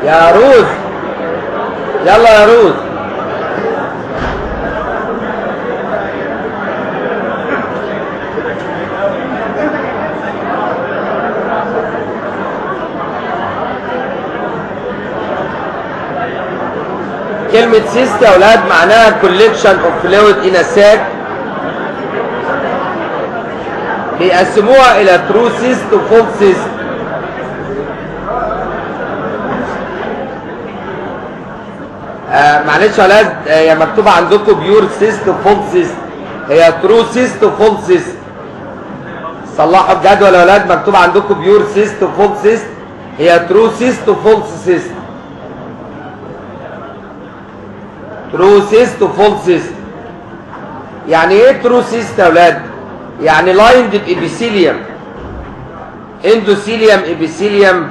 يا روز يلا يا روز كلمة سيست يا أولاد معناها collection of fluid in a sac بيقسموها إلى true cyst و false cyst آه معلش يا أولاد آه، هي مكتوبة عندكم بيور سيست و false cyst هي true cyst و false cyst صلحوا الجدول يا أولاد مكتوب عندكم بيور سيست و false cyst هي true cyst و false cyst ترو سيست وفول سيست يعني ايه ترو سيست يا اولاد يعني لايند بابيثيليوم اندوثيليوم ابيثيليوم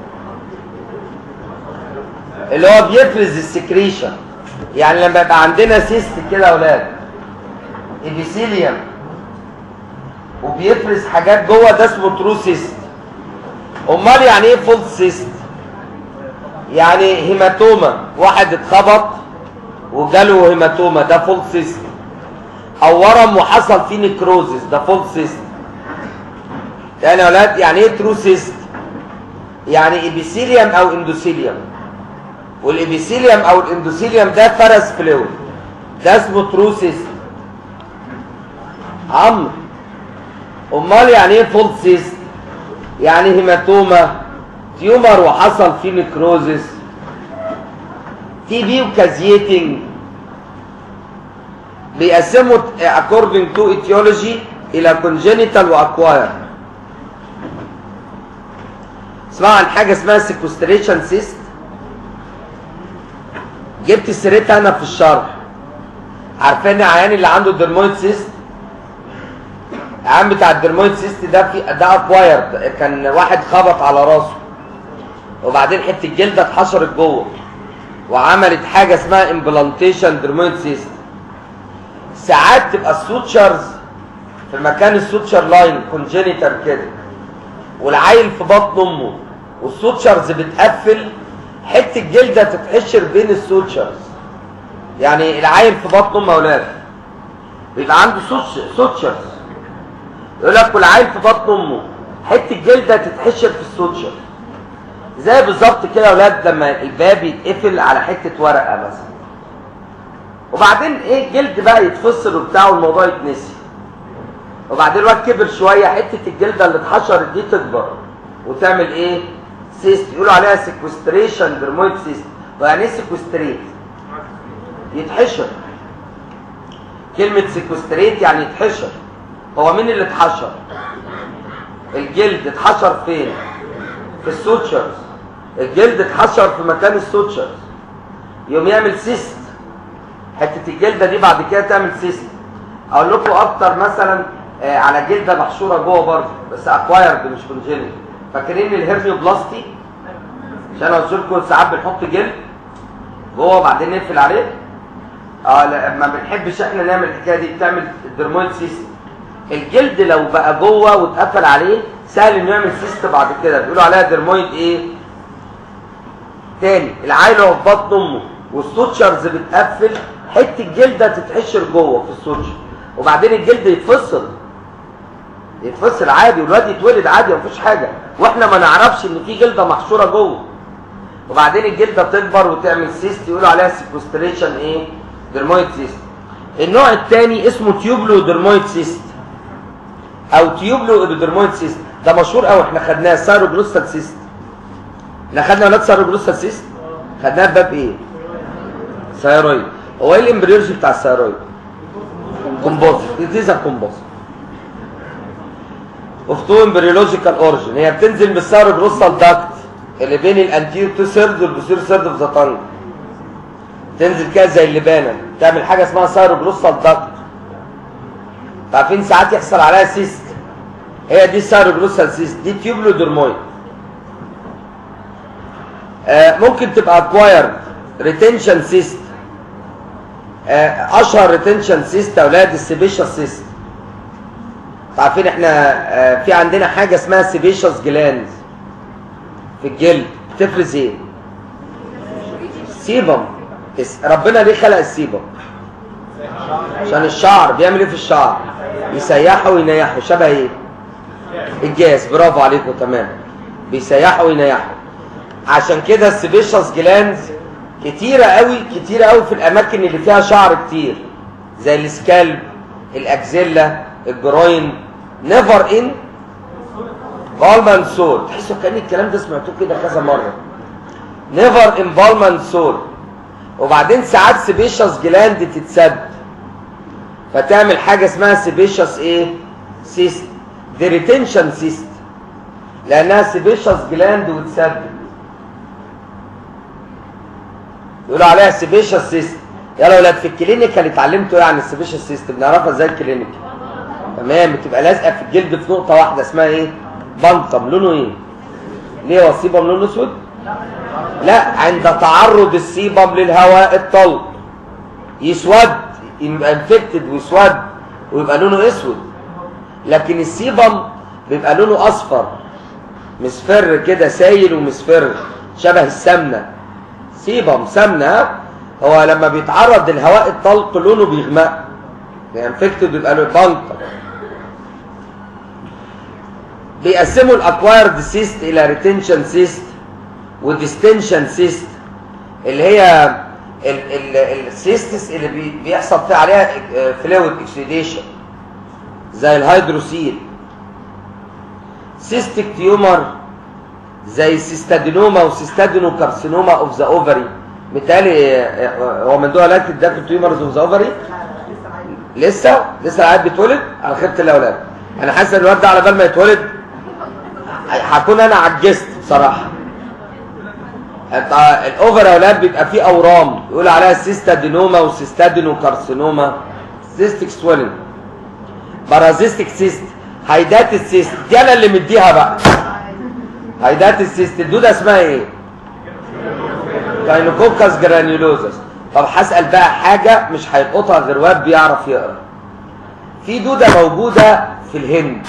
اللي هو بيفرز السكريشن يعني لما يبقى عندنا سيست كده يا اولاد ابيثيليوم وبيفرز حاجات جوه ده اسمه ترو سيست امال يعني ايه فول سيست يعني هيماتوما واحد اتخبط وجاله هيماتوما ده فول سيست او ورم وحصل فيه نيكروزيس ده فول سيست يعني يا اولاد يعني ايه ترو سيست يعني ابيثيليوم او اندوثيليوم والابيثيليوم او الاندوثيليوم ده فرس فلويد ده اسمه ترو سيست عمرو امال يعني ايه فول سيست يعني هيماتوما تيومر وحصل فيه نيكروزيس تي بي وكازيتنج بيقسموا according to etiology الى congenital واكواير اسمعوا عن حاجه اسمها sequestration cyst جبت سيرتها انا في الشرح عارفين العيان اللي عنده درمويد سيست العيان بتاع الدرمويد سيست ده في ده اكواير كان واحد خبط على راسه وبعدين حته الجلده اتحشرت جوه وعملت حاجه اسمها امبلانتيشن درمويد سيست ساعات تبقى السوتشرز في مكان السوتشر لاين كونجينيتال كده والعيل في بطن امه والسوتشرز بتقفل حته جلده تتحشر بين السوتشرز يعني العيل في بطن امه يا اولاد بيبقى عنده سوتش- سوتشرز يقول لك والعيل في بطن امه حته جلده تتحشر في السوتشر زي بالظبط كده يا اولاد لما الباب يتقفل على حته ورقه مثلا وبعدين ايه الجلد بقى يتفصل وبتاع والموضوع يتنسي وبعدين الواد كبر شويه حته الجلده اللي اتحشرت دي تكبر وتعمل ايه سيست يقولوا عليها سيكوستريشن درمويد سيست ويعني ايه سيكوستريت يتحشر كلمه سيكوستريت يعني يتحشر هو مين اللي اتحشر الجلد اتحشر فين في السوتشرز الجلد اتحشر في مكان السوتشرز يقوم يعمل سيست حته الجلده دي بعد كده تعمل سيست اقول لكم اكتر مثلا آه، على جلده محشوره جوه برضه بس اكوايرد مش كونجينيت فاكرين الهيرنيوبلاستي عشان قلت لكم ساعات بنحط جلد جوه وبعدين نقفل عليه اه لا ما بنحبش احنا نعمل الحكايه دي بتعمل الدرمويد سيست الجلد لو بقى جوه واتقفل عليه سهل انه يعمل سيست بعد كده بيقولوا عليها درمويد ايه تاني العيل هو في بطن امه والسوتشرز بتقفل حته جلده تتحشر جوه في السوتشر وبعدين الجلد يتفصل يتفصل عادي والواد يتولد عادي مفيش حاجه واحنا ما نعرفش ان في جلده محشوره جوه وبعدين الجلده تكبر وتعمل سيست يقولوا عليها سيكوستريشن ايه درمويد سيست النوع الثاني اسمه تيوبلو درمويد سيست او تيوبلو ابيدرمويد سيست ده مشهور قوي احنا خدناه سايروجلوستال سيست احنا خدنا ولاد سايروجلوستال سيست خدناه في باب ايه ثايرويد هو ايه الامبريولوجي بتاع الثايرويد كومبوزيت ديزيز كومبوزيت اوف تو امبريولوجيكال اوريجين هي بتنزل بالسايروجلوستال داكت اللي بين الانتيريور تو سيرد والبوستيريور سيرد في ذا تانج تنزل كده زي اللبانه تعمل حاجه اسمها سايروجلوستال داكت عارفين ساعات يحصل عليها سيست هي دي السايروجلوستال سيست دي تيوبلو درمويد آه ممكن تبقى اكوايرد ريتنشن سيست آه اشهر ريتنشن سيست يا اولاد السيبيشال سيست عارفين احنا آه في عندنا حاجه اسمها سيبيشال جلاند في الجلد بتفرز ايه سيبم اس- ربنا ليه خلق السيبم عشان الشعر بيعمل ايه في الشعر يسيحه وينيحه شبه ايه الجاز برافو عليكم تمام بيسيحه وينيحه عشان كده السبيشس جلاندز كتيرة قوي كتيرة قوي في الاماكن اللي فيها شعر كتير زي السكالب الاكزيلا الجروين نيفر ان بالمان سول تحسوا كان الكلام ده سمعتوه كده كذا مره نيفر ان بالمان سول وبعدين ساعات سبيشس جلاند تتسد فتعمل حاجه اسمها سبيشس ايه سيست دي ريتنشن سيست لانها سبيشس جلاند وتسد يقولوا عليها سبيشس سيست يلا ولاد في الكلينيكال اتعلمتوا ايه عن السبيشس سيست بنعرفها ازاي الكلينيكال تمام بتبقى لازقه في الجلد في نقطه واحده اسمها ايه بنطم لونه ايه ليه هو السيبم لونه اسود لا عند تعرض السيبم للهواء الطلق يسود يبقى انفكتد ويسود ويبقى لونه اسود لكن السيبم بيبقى لونه اصفر مصفر كده سايل ومصفر شبه السمنه سيبم سمنه ها؟ هو لما بيتعرض للهواء الطلق لونه بيغمق يعني انفكتد بيبقى له بنطه بيقسموا الاكوايرد سيست الى ريتنشن سيست وديستنشن سيست اللي هي السيستس اللي بي- بيحصل فيها عليها فلويد اكسيديشن زي الهيدروسيل سيستيك تيومر زي سيستادينوما وسيستادينو كارسينوما اوف ذا اوفري متهيألي آه، هو من دول علاج الداكل تيومرز اوف ذا اوفري لسه لسه قاعد بيتولد على خيرة الله يا اولاد انا حاسس ان الواد ده على بال ما يتولد هكون انا عجزت بصراحه انت الاوفر يا اولاد بيبقى فيه اورام يقول عليها سيستادينوما وسيستادينو كارسينوما سيستيك سويلنج بارازيستيك سيست هيدات السيست دي انا اللي مديها بقى هيدات السيست الدوده اسمها ايه كاينوكوكاس جرانيولوزس طب هسال بقى حاجه مش هيلقطها غير واد بيعرف يقرا في دوده موجوده في الهند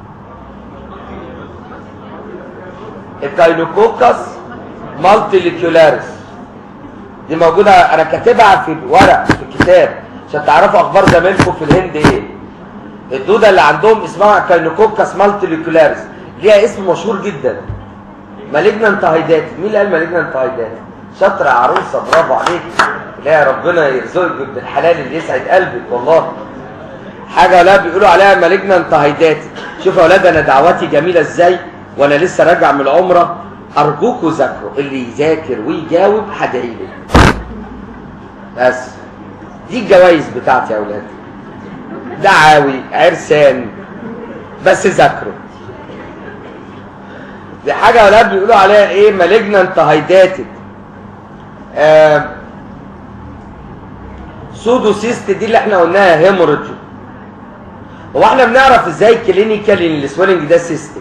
الكاينوكوكاس مالتيليكولاريس دي موجوده انا كاتبها في ورق في الكتاب عشان تعرفوا اخبار زمايلكم في الهند ايه الدوده اللي عندهم اسمها كاينوكوكاس مالتيليكولاريس ليها اسم مشهور جدا مالجنانت هايدات مين اللي قال مالجنانت هايدات شاطره يا عروسه برافو عليك لا ربنا يرزقك بابن الحلال اللي يسعد قلبك والله حاجه لا بيقولوا عليها مالجنانت هايدات شوفوا يا اولاد انا دعواتي جميله ازاي وانا لسه راجع من العمره ارجوكوا ذاكروا اللي يذاكر ويجاوب هدعي له بس دي الجوائز بتاعتي يا اولاد دعاوي عرسان بس ذاكروا دي حاجه يا اولاد بيقولوا عليها ايه مالجنانت هايداتد آه سودو سيست دي اللي احنا قلناها هيموريدج هو احنا بنعرف ازاي كلينيكال ان السويلنج ده سيستم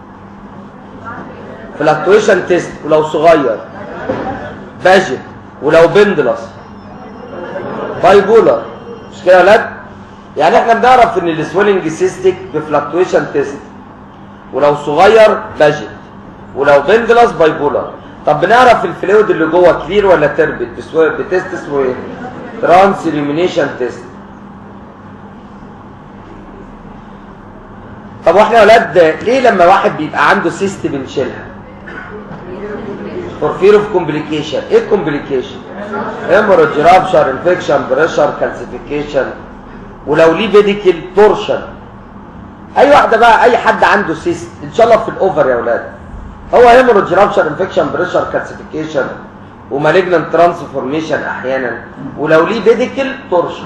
فلاكتويشن تيست ولو صغير باجت ولو بندلس بايبولر مش كده يا ولاد يعني احنا بنعرف ان السويلنج سيستيك بفلاكتويشن تيست ولو صغير باجت ولو بندلس بايبولر طب بنعرف الفلويد اللي جوه كلير ولا تربت بسو- بتست اسمه ايه ترانس اليمينيشن تيست طب واحنا يا اولاد ليه لما واحد بيبقى عنده سيست بنشيلها فور فير اوف كومبليكيشن ايه الكومبليكيشن هيموريدج رابشر انفكشن بريشر كالسيفيكيشن ولو ليه بيديكل تورشن اي واحده بقى اي حد عنده سيست ان شاء الله في الاوفر يا اولاد هو هيموريدج رابشر انفكشن بريشر كالسيفيكيشن ومالجنان ترانسفورميشن احيانا ولو ليه بيديكل تورشن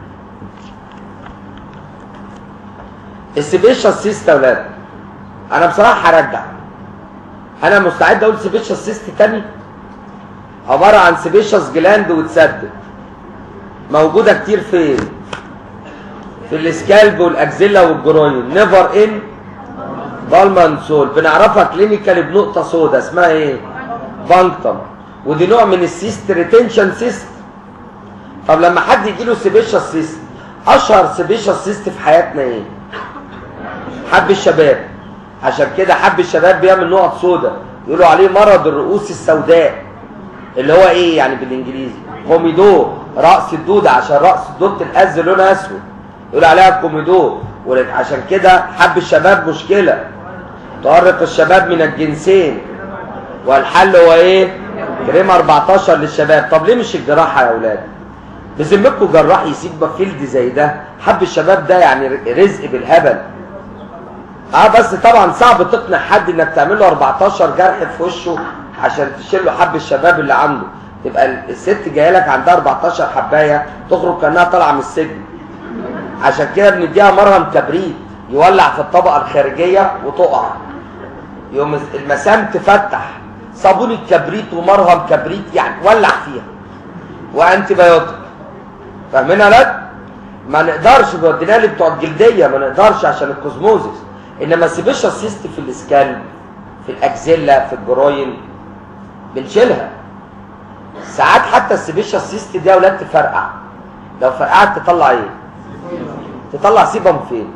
السبيشال سيست يا اولاد انا بصراحه هرجع انا مستعد اقول سبيشال سيست تاني عباره عن سبيشال جلاند وتسدد موجوده كتير فين في السكالب والاكزيلا والجروين نيفر ان بالمان سول بنعرفها كلينيكالي بنقطه سودا اسمها ايه بانكتم ودي نوع من السيست ريتنشن سيست طب لما حد يجي له سبيشال سيست اشهر سبيشال سيست في حياتنا ايه حب الشباب عشان كده حب الشباب بيعمل نقط سودا يقولوا عليه مرض الرؤوس السوداء اللي هو ايه يعني بالانجليزي كوميدو راس الدوده عشان راس الدوده الأز لونها اسود يقول عليها كوميدو وعشان كده حب الشباب مشكله تؤرق الشباب من الجنسين والحل هو ايه كريم 14 للشباب طب ليه مش الجراحه يا اولاد بذمتكم جراح يسيب فيلد زي ده حب الشباب ده يعني رزق بالهبل اه بس طبعا صعب تقنع حد انك تعمل له 14 جرح في وشه عشان تشيل له حب الشباب اللي عنده تبقى الست جايه لك عندها 14 حبايه تخرج كانها طالعه من السجن عشان كده بنديها مرهم كبريت يولع في الطبقه الخارجيه وتقع يوم المسام تفتح صابون الكبريت ومرهم كبريت يعني ولع فيها وانتي بايوتيك فاهمين يا ولاد ما نقدرش بودينا اللي بتوع الجلديه ما نقدرش عشان الكوزموزيس انما السبيشال سيست في الاسكال في الاكزيلا في الجروين بنشيلها ساعات حتى السبيشال سيست دي يا ولاد تفرقع لو فرقعت تطلع ايه تطلع سيبم فين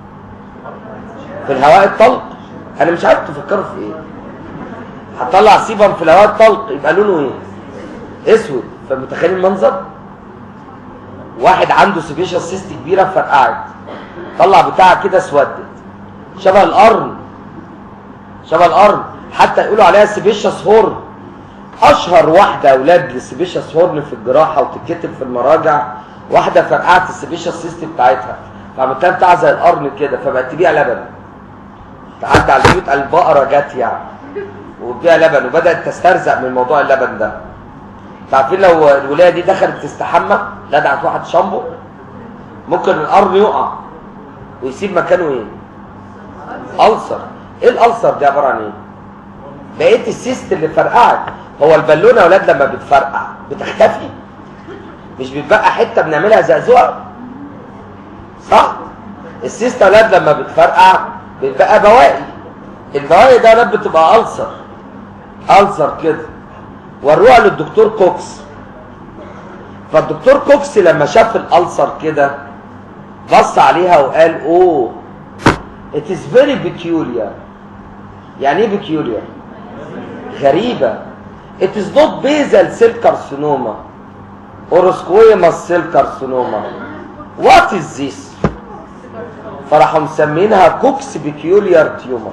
في الهواء الطلق انا مش عارف تفكروا في ايه هتطلع سيبم في الهواء الطلق يبقى لونه ايه اسود فمتخيل المنظر واحد عنده سبيشال سيست كبيره فرقعت طلع بتاع كده اسودت شبه القرن شبه القرن حتى يقولوا عليها سبيشاس هورن اشهر واحده اولاد للسبيشاس هورن في الجراحه وتتكتب في المراجع واحده فرقعت السبيشاس سيست بتاعتها فعملتها بتاع زي القرن كده فبقت تبيع لبن تعدي على البيوت البقره جت يعني وتبيع لبن وبدات تسترزق من موضوع اللبن ده عارفين لو الولايه دي دخلت تستحمى لدعت واحد شامبو ممكن القرن يقع ويسيب مكانه ايه ألسر ايه الألسر دي عبارة عن ايه بقيت السيست اللي فرقعت هو البالونه يا اولاد لما بتفرقع بتختفي مش بتبقى حته بنعملها زقزقه صح السيست يا اولاد لما بتفرقع بتبقى بواقي البواقي ده يا اولاد بتبقى ألسر ألسر كده وروها للدكتور كوكس فالدكتور كوكس لما شاف الألسر كده بص عليها وقال اوه it is very peculiar يعني ايه peculiar غريبة it is not basal cell carcinoma or squamous cell carcinoma what is this فراحوا مسمينها كوكس بيكيوليار تيومر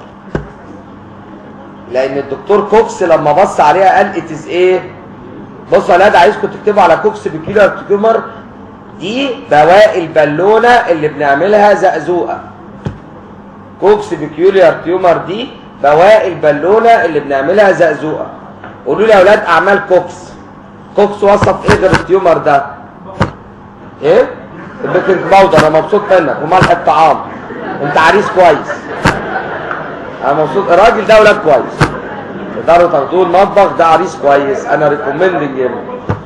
لان الدكتور كوكس لما بص عليها قال it is ايه بصوا يا ولاد عايزكم تكتبوا على كوكس بيكيوليار تيومر دي بواقي البالونه اللي بنعملها زقزوقه كوكس بيكيوليار تيومر دي بواقي البالونه اللي بنعملها زقزوقه قولوا لي يا اولاد اعمال كوكس كوكس وصف ايه غير التيومر ده ايه البيكنج باودر انا مبسوط منك وملح الطعام انت عريس كويس انا مبسوط الراجل ده ولاد كويس تقدروا تاخدوه المطبخ ده عريس كويس انا ريكومندنج له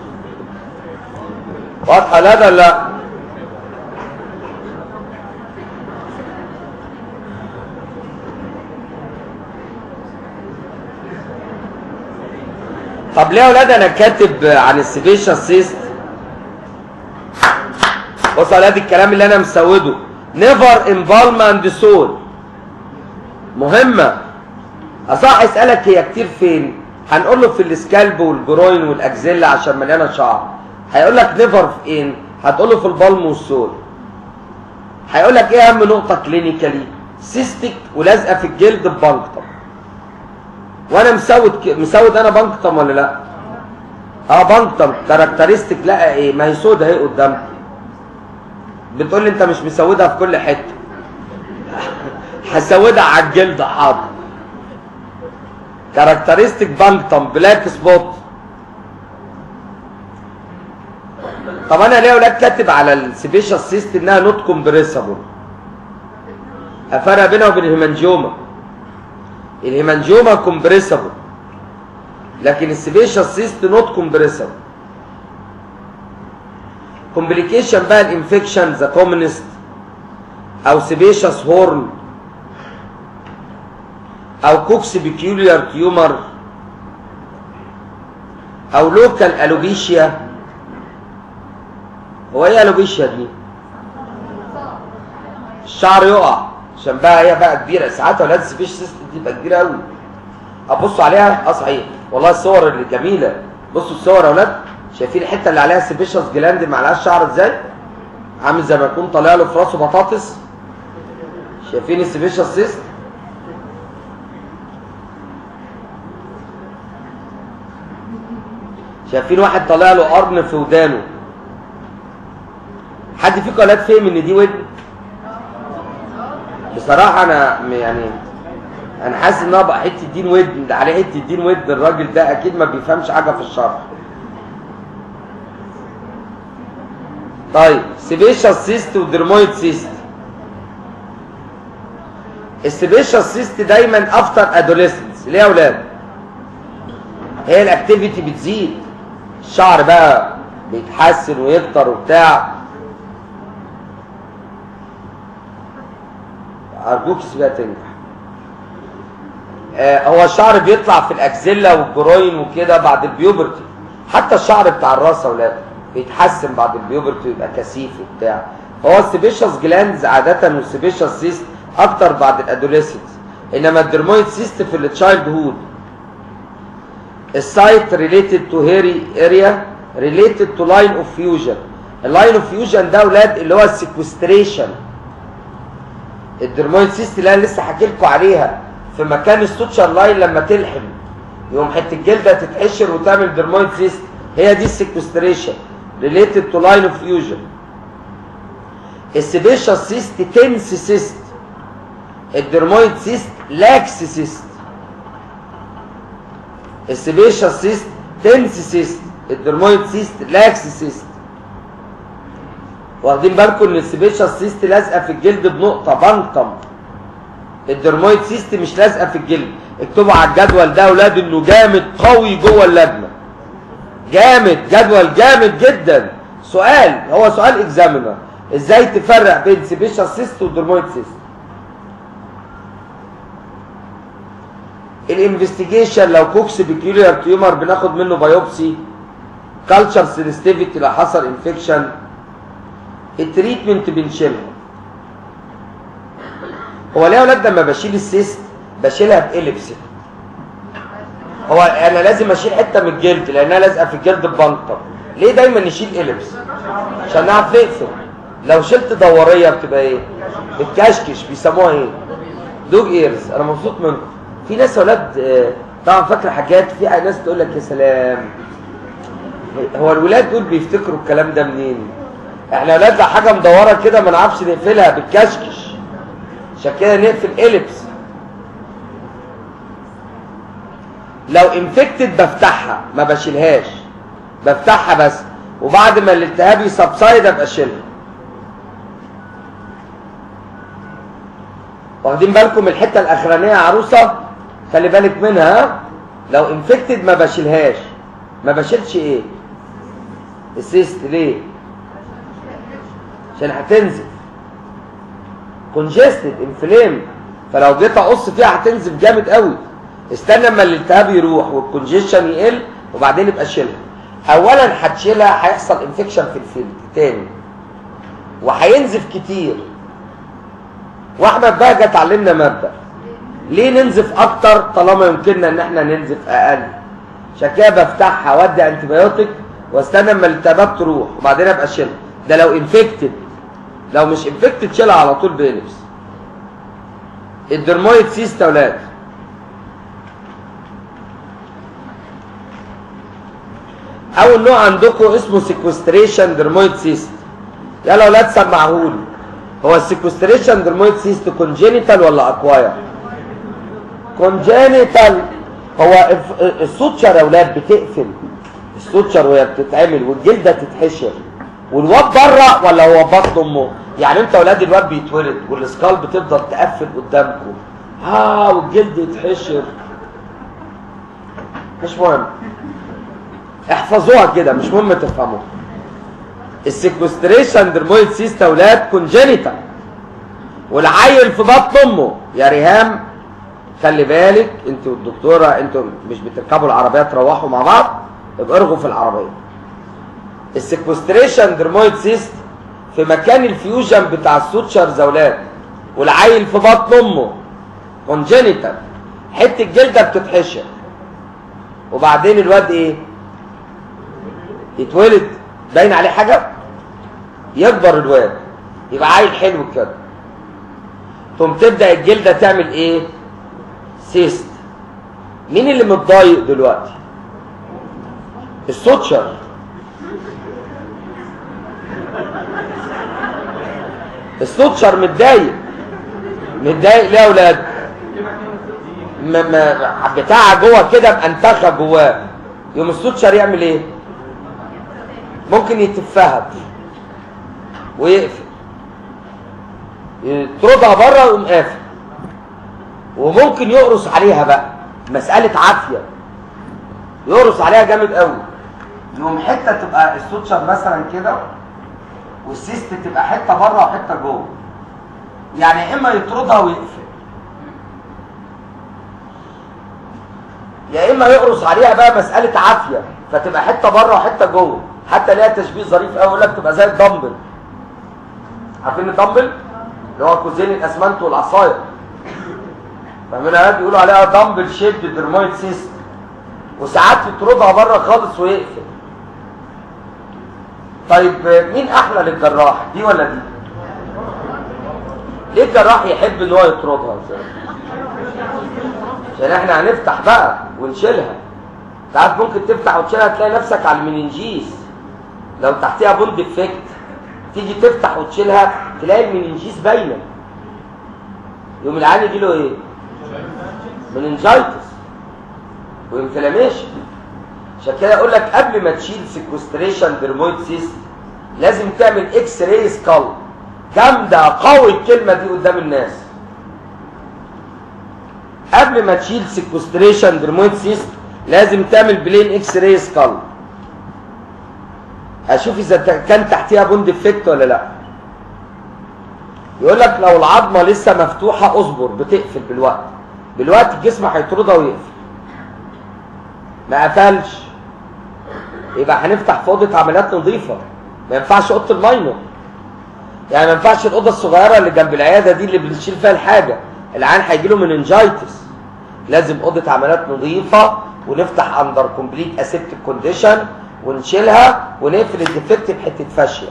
واضحه لا ده لا طب ليه يا اولاد انا كاتب عن السبيشال سيست بصوا يا اولاد الكلام اللي انا مسوده نيفر امبالم اند سول مهمه اصح اسالك هي كتير فين هنقول له في السكالب والجروين والاكزيلا عشان مليانه شعر هيقول لك نيفر فين هتقول له في البالم والسول هيقول لك ايه اهم نقطه كلينيكالي سيستيك ولازقه في الجلد ببنكتم وانا مسود ك... مسود انا بنكتم ولا لا اه بنكتم كاركترستيك لا ايه ما هي سودة اهي قدامك بتقول لي انت مش مسودها في كل حته هسودها على الجلد حاضر كاركترستيك بنكتم بلاك سبوت طب انا ليه اولاد كاتب على السبيشال سيست انها نوت كومبريسبل افرق بينها وبين الهيمانجيوما الهيمانجيوما كومبريسبل لكن السبيشال سيست نوت كومبريسبل كومبليكيشن بقى الانفكشن ذا كومنست او سبيشاس هورن او كوكس بيكيوليار تيومر او لوكال الوبيشيا هو ايه الوبيشيا دي الشعر يقع عشان بقى هي بقى كبيره ساعات اولاد السبيش سيست دي بقى كبيره قوي ابصوا عليها اه صحيح والله الصور اللي جميله بصوا الصور يا اولاد شايفين الحته اللي عليها سيبيشس جلاند ما عليهاش شعر ازاي عامل زي ما يكون طالع له في راسه بطاطس شايفين السيبيشس سيست شايفين واحد طالع له قرن في ودانه حد فيكم يا اولاد فهم ان دي ودن بصراحه انا م- يعني انا حاسس ان انا بقى حته دين ودن ده عليه حته دين ودن الراجل ده اكيد ما بيفهمش حاجه في الشرح طيب سيبيشال سيست ودرمويد سيست السيبيشال سيست دايما افتر ادوليسنس ليه يا اولاد هي الاكتيفيتي بتزيد الشعر بقى بيتحسن ويكتر وبتاع ارجوك سيبها تنجح آه هو الشعر بيطلع في الاكزيلا والجروين وكده بعد البيوبرتي حتى الشعر بتاع الراس يا اولاد بيتحسن بعد البيوبرتي ويبقى كثيف وبتاع هو السيبيشس جلاندز عاده والسيبيشس سيست اكتر بعد الادوليسنس انما الدرمويد سيست في التشايلد هود السايت ريليتد تو هيري اريا ريليتد تو لاين اوف فيوجن اللاين اوف فيوجن ده اولاد اللي هو السيكوستريشن الدرمويد سيست اللي انا لسه حكي لكم عليها في مكان السوتشر لاين لما تلحم يقوم حته الجلده تتحشر وتعمل درمويد سيست هي دي السيكوستريشن ريليتد تو لاين اوف فيوجن السيبيشال سيست تنس سيست الدرمويد سيست لاكس سيست السيبيشال سيست تنس سيست الدرمويد سيست لاكس سيست واخدين بالكم ان السيبيشال سيست لازقه في الجلد بنقطه بنطم الدرمويد سيست مش لازقه في الجلد اكتبوا على الجدول ده يا اولاد انه جامد قوي جوه اللجنه جامد جدول جامد جدا سؤال هو سؤال اكزامينر ازاي تفرق بين سيبيشال سيست والدرمويد سيست الانفستيجيشن لو كوكس بيكيوليار تيومر بناخد منه بايوبسي كالتشر سنسيتيفيتي لو حصل انفكشن التريتمنت بنشيلها هو ليه يا اولاد لما بشيل السيست بشيلها بإليبس هو انا لازم اشيل حته من الجلد لانها لازقه في الجلد ببنطه ليه دايما نشيل إليبس عشان نعرف نقفل لو شلت دوريه بتبقى ايه بتكشكش بيسموها ايه دوج ايرز انا مبسوط منكم في ناس يا اولاد آه، طبعا فاكره حاجات في ناس تقول لك يا سلام هو الولاد دول بيفتكروا الكلام ده منين احنا اولاد لو حاجه مدوره كده ما نعرفش نقفلها بتكشكش عشان كده نقفل اليبس لو انفكتد بفتحها ما بشيلهاش بفتحها بس وبعد ما الالتهاب يسبسايد ابقى اشيلها واخدين بالكم الحته الاخرانيه يا عروسه خلي بالك منها ها؟ لو انفكتد ما بشيلهاش ما بشيلش ايه السيست ليه عشان هتنزف كونجستد انفلام فلو جيت اقص فيها هتنزف جامد قوي استنى اما الالتهاب يروح والكونجيشن يقل وبعدين يبقى شيلها اولا هتشيلها هيحصل انفكشن في الفيلد تاني وهينزف كتير واحمد بقى جه اتعلمنا مبدا ليه ننزف اكتر طالما يمكننا ان احنا ننزف اقل عشان كده بفتحها وادي انتبيوتيك واستنى اما الالتهابات تروح وبعدين ابقى اشيلها ده لو انفكتد لو مش انفكتد شيلها على طول بيلبس الدرمويد سيست يا اولاد اول نوع عندكم اسمه سيكوستريشن درمويد سيست يلا يا اولاد سمعهولي هو السيكوستريشن درمويد سيست كونجينيتال ولا اكواير كونجينيتال هو الف- السوتشر يا اولاد بتقفل السوتشر وهي بتتعمل والجلده تتحشر والواد بره ولا هو بطن امه يعني انت اولاد الواد بيتولد والسكال بتفضل تقفل قدامكم ها والجلد يتحشر مش مهم احفظوها كده مش مهم تفهموها السيكوستريشن درمويد سيست اولاد كونجينيتال والعيل في بطن امه يا ريهام خلي بالك انت والدكتوره انتوا مش بتركبوا العربيه تروحوا مع بعض يبقى ارغوا في العربيه السيكوستريشن درمويد سيست في مكان الفيوجن بتاع السوتشر زولاد والعيل في بطن امه كونجينيتال حته الجلده بتتحشر وبعدين الواد ايه يتولد باين عليه حاجه يكبر الواد يبقى عيل حلو كده ثم تبدا الجلده تعمل ايه سيست مين اللي متضايق دلوقتي السوتشر السوتشر متضايق متضايق ليه يا اولاد م- م- بتاعها جوه كده مأنتخه جواه يوم السوتشر يعمل ايه ممكن يتفهد ويقفل يطردها بره ويقوم قافل وممكن يقرص عليها بقى مسألة عافية يقرص عليها جامد قوي يقوم حتة تبقى السوتشر مثلا كده والسيست تبقى حتة بره وحتة جوه يعني يا اما يطردها ويقفل يا اما يقرص عليها بقى مسألة عافية فتبقى حتة بره وحتة جوه حتى ليها تشبيه ظريف قوي يقول لك تبقى زي الدمبل عارفين الدمبل اللي هو كوزين الاسمنت والعصايه فاهمين يا بيقولوا عليها دمبل شيب درمويد سيست وساعات يطردها بره خالص ويقفل طيب مين احلى للجراح دي ولا دي ليه الجراح يحب ان هو يطردها عشان احنا هنفتح بقى ونشيلها ساعات ممكن تفتح وتشيلها تلاقي نفسك على المننجيس لو تحتيها بوند افكت تيجي تفتح وتشيلها تلاقي المننجيس باينه يوم العيان يجي له ايه مننجايتس وانفلاميشن عشان كده اقول لك قبل ما تشيل سيكوستريشن درمويد سيست لازم تعمل اكس راي سكال جامده قوي الكلمه دي قدام الناس قبل ما تشيل سيكوستريشن درمويد سيست لازم تعمل بلين اكس راي سكال اشوف اذا كان تحتيها بوند افكت ولا لا يقول لك لو العظمه لسه مفتوحه اصبر بتقفل بالوقت بالوقت الجسم هيطردها ويقفل ما قفلش يبقى هنفتح في اوضه عمليات نظيفه ما ينفعش اوضه الماينر يعني ما ينفعش الاوضه الصغيره اللي جنب العياده دي اللي بنشيل فيها الحاجه العيان هيجي له مننجايتس لازم اوضه عمليات نظيفه ونفتح اندر كومبليت اسيبتيك كونديشن ونشيلها ونقفل الديفكت بحته فاشيه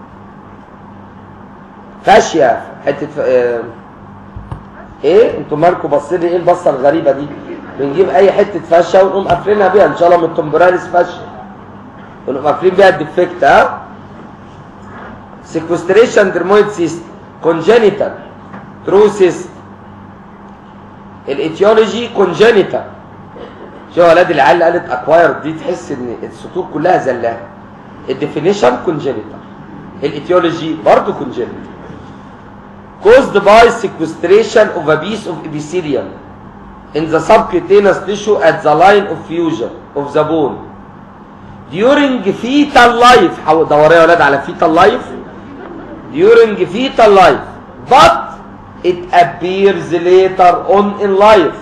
فاشيه حته ف... اه... ايه انتوا مالكم باصين ايه البصه الغريبه دي بنجيب اي حته فشه ونقوم قافلينها بيها ان شاء الله من التمبراليس فشه ونقوم قافلين بيها الديفكت ها سيكوستريشن درمويد سيست كونجينيتال ترو سيست الايتيولوجي كونجينيتال شو ولاد العيال قالت اكواير دي تحس ان السطور كلها زلاها الديفينيشن كونجينيتال الايتيولوجي برضه كونجينيتال caused by sequestration of a piece of epithelium in the subcutaneous tissue at the line of fusion of the bone during fetal life دوري يا ولاد على fetal life during fetal life but it appears later on in life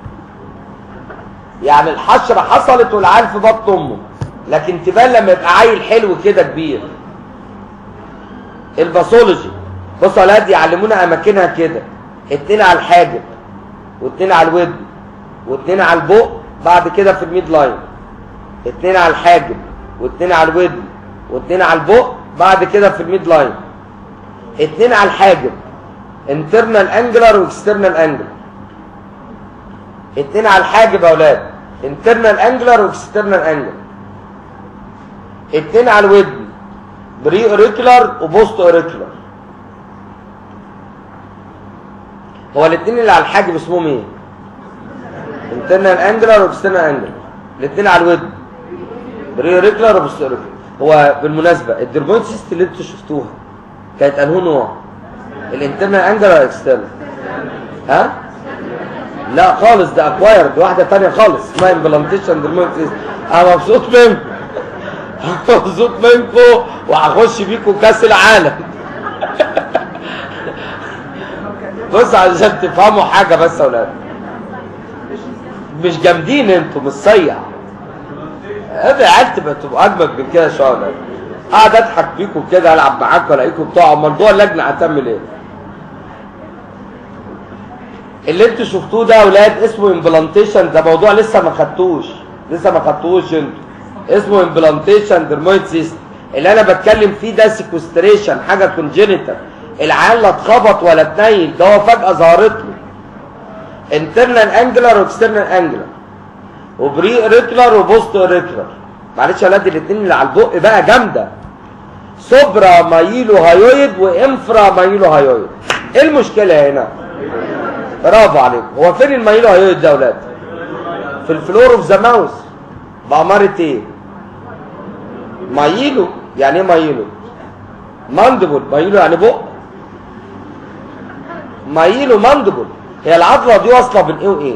يعني الحشرة حصلت والعيال في بطن امه لكن تبان لما يبقى عيل حلو كده كبير الباثولوجي بصوا يا ولاد يعلمونا اماكنها كده اتنين على الحاجب واتنين على الودن واتنين على البق بعد كده في الميد لاين اتنين على الحاجب واتنين على الودن واتنين على البق بعد كده في الميد لاين اتنين على الحاجب انترنال انجلر واكسترنال انجلر اتنين على الحاجب يا اولاد انترنال انجلر واكسترنال انجلر اتنين على الودن بري اوريكولار وبوست اوريكولار هو الاثنين اللي على الحاجب اسمهم ايه انترنال انجلر واكسترنال انجلر الاثنين على الودن بري اوريكولار وبوست اوريكولار هو بالمناسبه الدربون سيست اللي انتوا شفتوها كانت انهو نوع الانترنال انجلر ولا اكسترنال ها لا خالص ده اكوايرد واحده ثانيه خالص اسمها امبلانتيشن درمون سيست انا مبسوط منكم مبسوط منكم وهخش بيكم كاس العالم بص عشان تفهموا حاجه بس يا اولاد مش جامدين انتوا مش صيع هذا عيال تبقى تبقوا اجمد من كده شويه يا اولاد قاعد اضحك بيكم كده العب معاكم الاقيكم بتوع امال جوه اللجنه هتعمل ايه اللي انتوا شفتوه ده يا اولاد اسمه امبلانتيشن ده موضوع لسه ما خدتوش لسه ما خدتوش انتوا اسمه امبلانتيشن درمويد سيست اللي انا بتكلم فيه ده سيكوستريشن حاجه كونجينيتال العيان لا اتخبط ولا اتنيل ده هو فجاه ظهرت له انترنال انجلر واكسترنال انجلر وبري ريكلر وبوست ريكلر معلش يا ولاد الاثنين اللي على البق بقى جامده سوبرا مايلو هايويد وانفرا مايلو هايويد ايه المشكله هنا برافو عليكم هو فين المايلو هايويد ده يا ولاد في الفلور اوف ذا ماوس بأمارة ايه مايلو يعني ايه مايلو ماندبل مايلو يعني بق مايلو ماندبل هي العضله دي واصله بين ايه وايه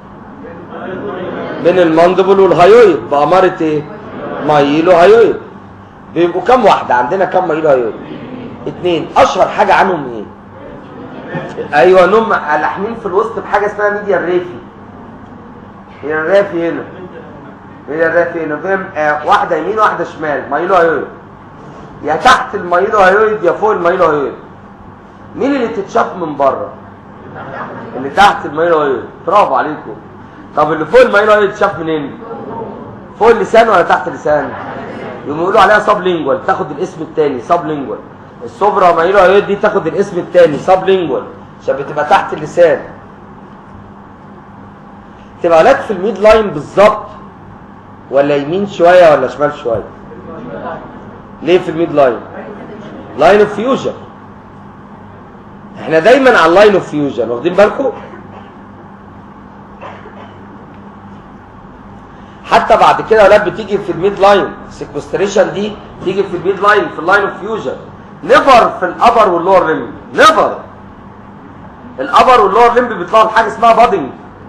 بين الماندبل والهايويد بأمارة ايه مايلو هايويد بيبقوا كام واحدة عندنا كام مايلو هايويد اتنين اشهر حاجة عنهم ايه ايوه نم لاحمين في الوسط بحاجة اسمها ميديا الريفي هي الرافي هنا هي الرافي هنا فاهم آه واحدة يمين واحدة شمال مايلو هايويد يا تحت المايلو هايويد يا فوق المايلو هايويد مين اللي تتشاف من بره اللي تحت المايلو هايويد برافو عليكم طب اللي فوق المايلو هايويد تشاف منين فوق اللسان ولا تحت اللسان يقوموا يقولوا عليها سب لينجوال تاخد الاسم الثاني سب لينجوال السوبرا مايلو هايويد دي تاخد الاسم الثاني سب لينجوال عشان بتبقى تحت اللسان تبقى لك في الميد لاين بالظبط ولا يمين شويه ولا شمال شويه ليه في الميد لاين لاين اوف فيوجن احنا دايما على اللاين اوف فيوجن واخدين بالكم حتى بعد كده اولاد بتيجي في الميد لاين سيكوستريشن دي تيجي في الميد لاين في اللاين اوف فيوجن نيفر في الابر واللور ليمب نيفر الابر واللور ليمب بيطلعوا بحاجه اسمها بادنج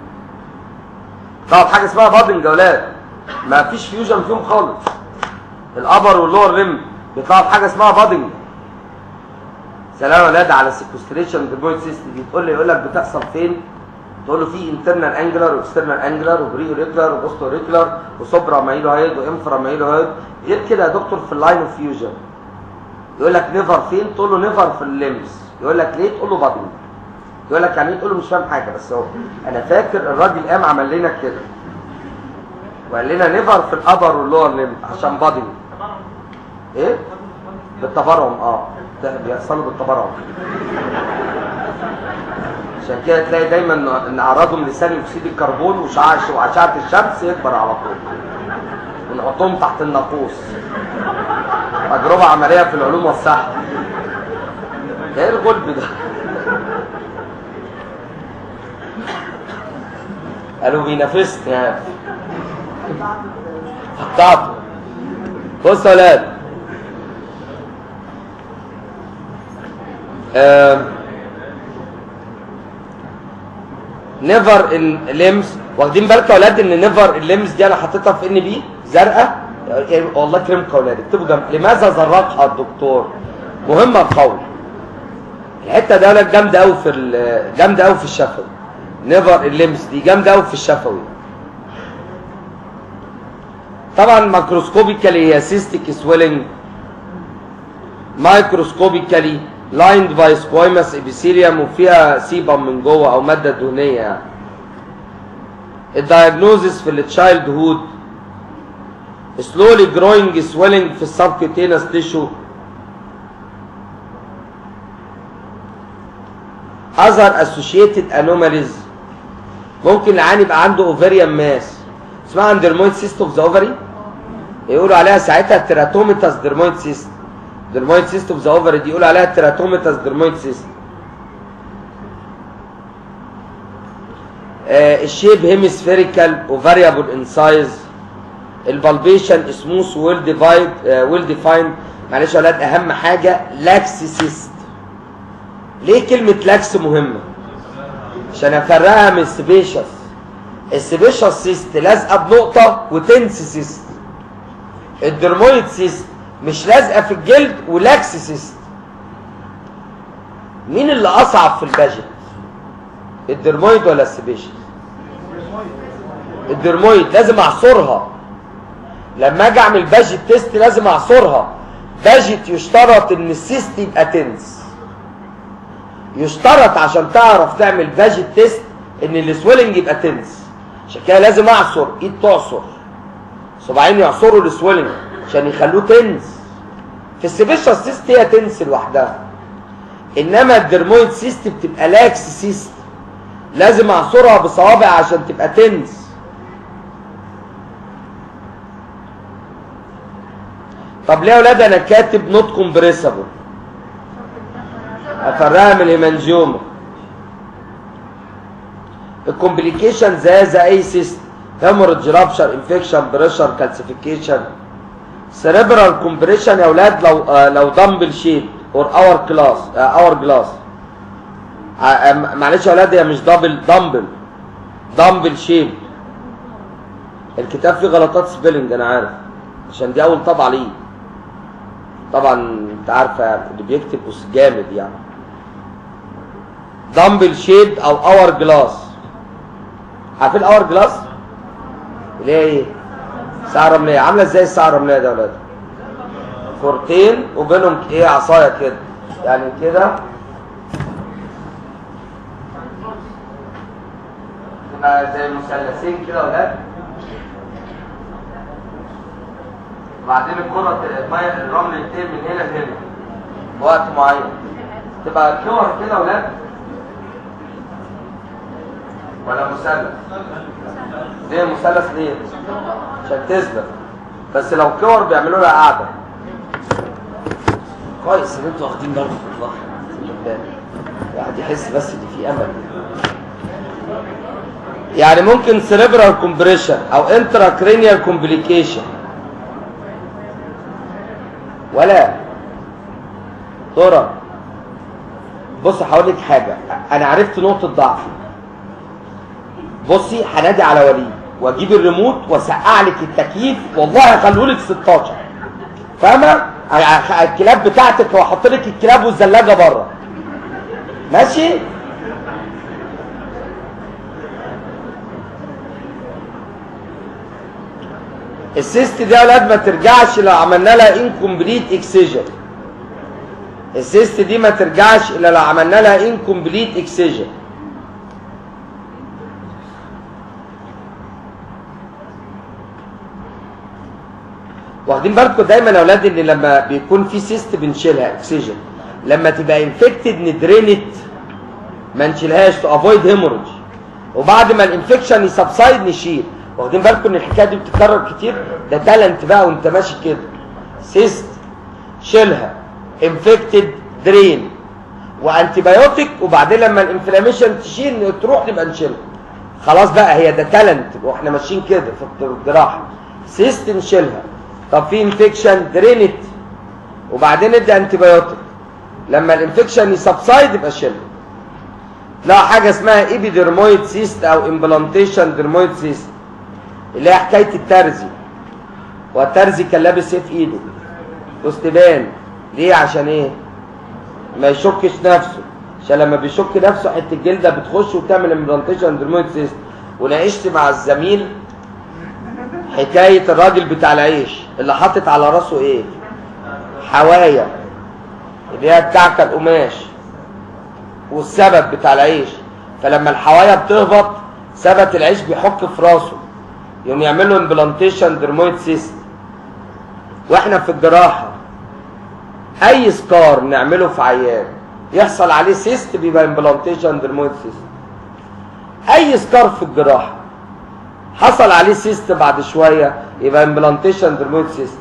طبعا حاجه اسمها بادنج يا اولاد ما فيش فيوجن فيهم خالص الابر واللور ليمب بيطلعوا بحاجه اسمها بادنج سلام يا اولاد على السيكوستريشن ديبويد سيستم دي تقول لي يقول لك بتحصل فين تقول له في انترنال انجلر واكسترنال انجلر وبري ريكلر وبوستو ريكلر وسوبرا مايلو هايد وانفرا مايلو هايد غير كده يا دكتور في اللاين اوف فيوجن يقول لك نيفر فين تقول له نيفر في الليمز يقول لك ليه تقول له بادنج يقول لك يعني ايه تقول له مش فاهم حاجه بس هو انا فاكر الراجل قام عمل لنا كده وقال لنا نيفر في الابر واللور ليمب عشان بادنج ايه بالتبرعم اه ده بيحصلوا بالتبرعم عشان كده تلاقي دايما ان اعراضهم لسان اكسيد الكربون وشعاع واشعه الشمس يكبر على طول ونحطهم تحت الناقوس تجربه عمليه في العلوم والصحه ايه الغلب ده قالوا بينافسني يعني قطعته بصوا يا ولاد نيفر الليمز واخدين بالكم يا ولاد ان نيفر الليمز دي انا حطيتها في ان بي زرقاء يعني والله يكرمكم يا ولاد اكتبوا جنب لماذا زرقها الدكتور مهمه القول الحته دي ولاد جامده قوي في جامده قوي في الشفوي نيفر الليمز دي جامده قوي في الشفوي طبعا ماكروسكوبيكالي هي سيستيك سويلنج مايكروسكوبيكالي لايند باي سكويمس ابيثيليوم وفيها سيبم من جوه او ماده دهنيه يعني الدايجنوزس في التشايلد هود slowly growing swelling في السبكوتينس تيشو other associated anomalies ممكن العيان يبقى عنده اوفريان ماس اسمها درمويد سيست اوف ذا اوفري يقولوا عليها ساعتها تيراتوميتاس درمويد سيست درمويد سيست اوف ذا اوفري دي يقولوا عليها تيراتوميتاس درمويد سيست آه الشيب هيمسفيريكال وفاريبل ان سايز البالبيشن سموث ويل ديفايد ويل ديفايند معلش يا ولاد اهم حاجه لاكس سيست ليه كلمه لاكس مهمه عشان افرقها من السبيشس السبيشس سيست لازقه بنقطه وتنس سيست الدرمويد سيست مش لازقه في الجلد ولاكس سيست مين اللي اصعب في الباجت الدرمويد ولا السبيشس الدرمويد لازم اعصرها لما اجي اعمل باجت تيست لازم اعصرها باجت يشترط ان السيست يبقى تنس يشترط عشان تعرف تعمل باجت تيست ان السويلنج يبقى تنس عشان كده لازم اعصر ايد تعصر صباعين يعصروا السويلنج عشان يخلوه تنس في السبيشال سيست هي تنس لوحدها انما الدرمويد سيست بتبقى لاكس سيست لازم اعصرها بصوابع عشان تبقى تنس طب ليه يا اولاد انا كاتب نوت كومبريسبل افرقها من الهيمانجيوما الكومبليكيشن زي زي اي سيست هيموريدج رابشر انفكشن بريشر كالسيفيكيشن سيريبرال كومبريشن يا اولاد لو آه لو دمبل شيب اور اور كلاس اور جلاس معلش يا اولاد هي مش دبل دمبل دمبل شيب الكتاب فيه غلطات سبيلنج انا عارف عشان دي اول طبعه ليه طبعا انت عارفه يعني اللي بيكتب بص جامد يعني دمبل شيب او اور جلاس عارفين الاور جلاس اللي هي ايه ساعه رمليه عامله ازاي الساعه الرمليه ده يا ولاد كورتين وبينهم ايه عصايه كده يعني كده تبقى زي مثلثين كده يا ولاد وبعدين الكرة المية الرمل ينتهي من هنا لهنا بوقت معين تبقى كور كده يا ولاد ولا مثلث ليه مثلث ليه عشان تثبت بس لو كور بيعملوا لها قاعده كويس ان انتوا واخدين بالكم والله الواحد يحس بس ان في امل يعني ممكن سيريبرال كومبريشن او انترا كرينيال كومبليكيشن ولا دورة بص هقول لك حاجه انا عرفت نقطه ضعف بصي هنادي على وليد واجيب الريموت واسقع لك التكييف والله هخليه لك 16 فاهمه الكلاب بتاعتك واحط لك الكلاب والثلاجه بره ماشي السيست دي يا اولاد ما ترجعش لو عملنا لها انكمبليت اكسجن السيست دي ما ترجعش الا لو عملنا لها انكمبليت اكسجن واخدين بالكم دايما يا اولاد ان لما بيكون في سيست بنشيلها اكسجن لما تبقى انفكتد ندرينت ما نشيلهاش تو افويد هيموريدج وبعد ما الانفكشن يسبسايد نشيل واخدين بالكم ان الحكايه دي بتتكرر كتير ده تالنت بقى وانت ماشي كده سيست شيلها انفكتد درين وانتي بايوتيك وبعدين لما الانفلاميشن تشيل تروح نبقى نشيلها خلاص بقى هي ده تالنت واحنا ماشيين كده في الجراحه سيست نشيلها طب في انفكشن درينت وبعدين ادي انتي بايوتيك لما الانفكشن يسبسايد يبقى شيلها لا حاجه اسمها ايبيدرمويد سيست او امبلانتيشن درمويد سيست اللي هي حكايه الترزي والترزي كان لابس ايه في ايده فستبان ليه عشان ايه ما يشكش نفسه عشان لما بيشك نفسه حته الجلده بتخش وتعمل امبلانتيشن درمويد سيست وناقشت مع الزميل حكايه الراجل بتاع العيش اللي حاطط على راسه ايه حوايا اللي هي بتاعت القماش والسبت بتاع العيش فلما الحوايا بتهبط سبت العيش بيحك في راسه يوم يعملوا امبلانتيشن درمويد سيست واحنا في الجراحه اي سكار نعمله في عيان يحصل عليه سيست بيبقى امبلانتيشن درمويد سيست اي سكار في الجراحه حصل عليه سيست بعد شويه يبقى امبلانتيشن درمويد سيست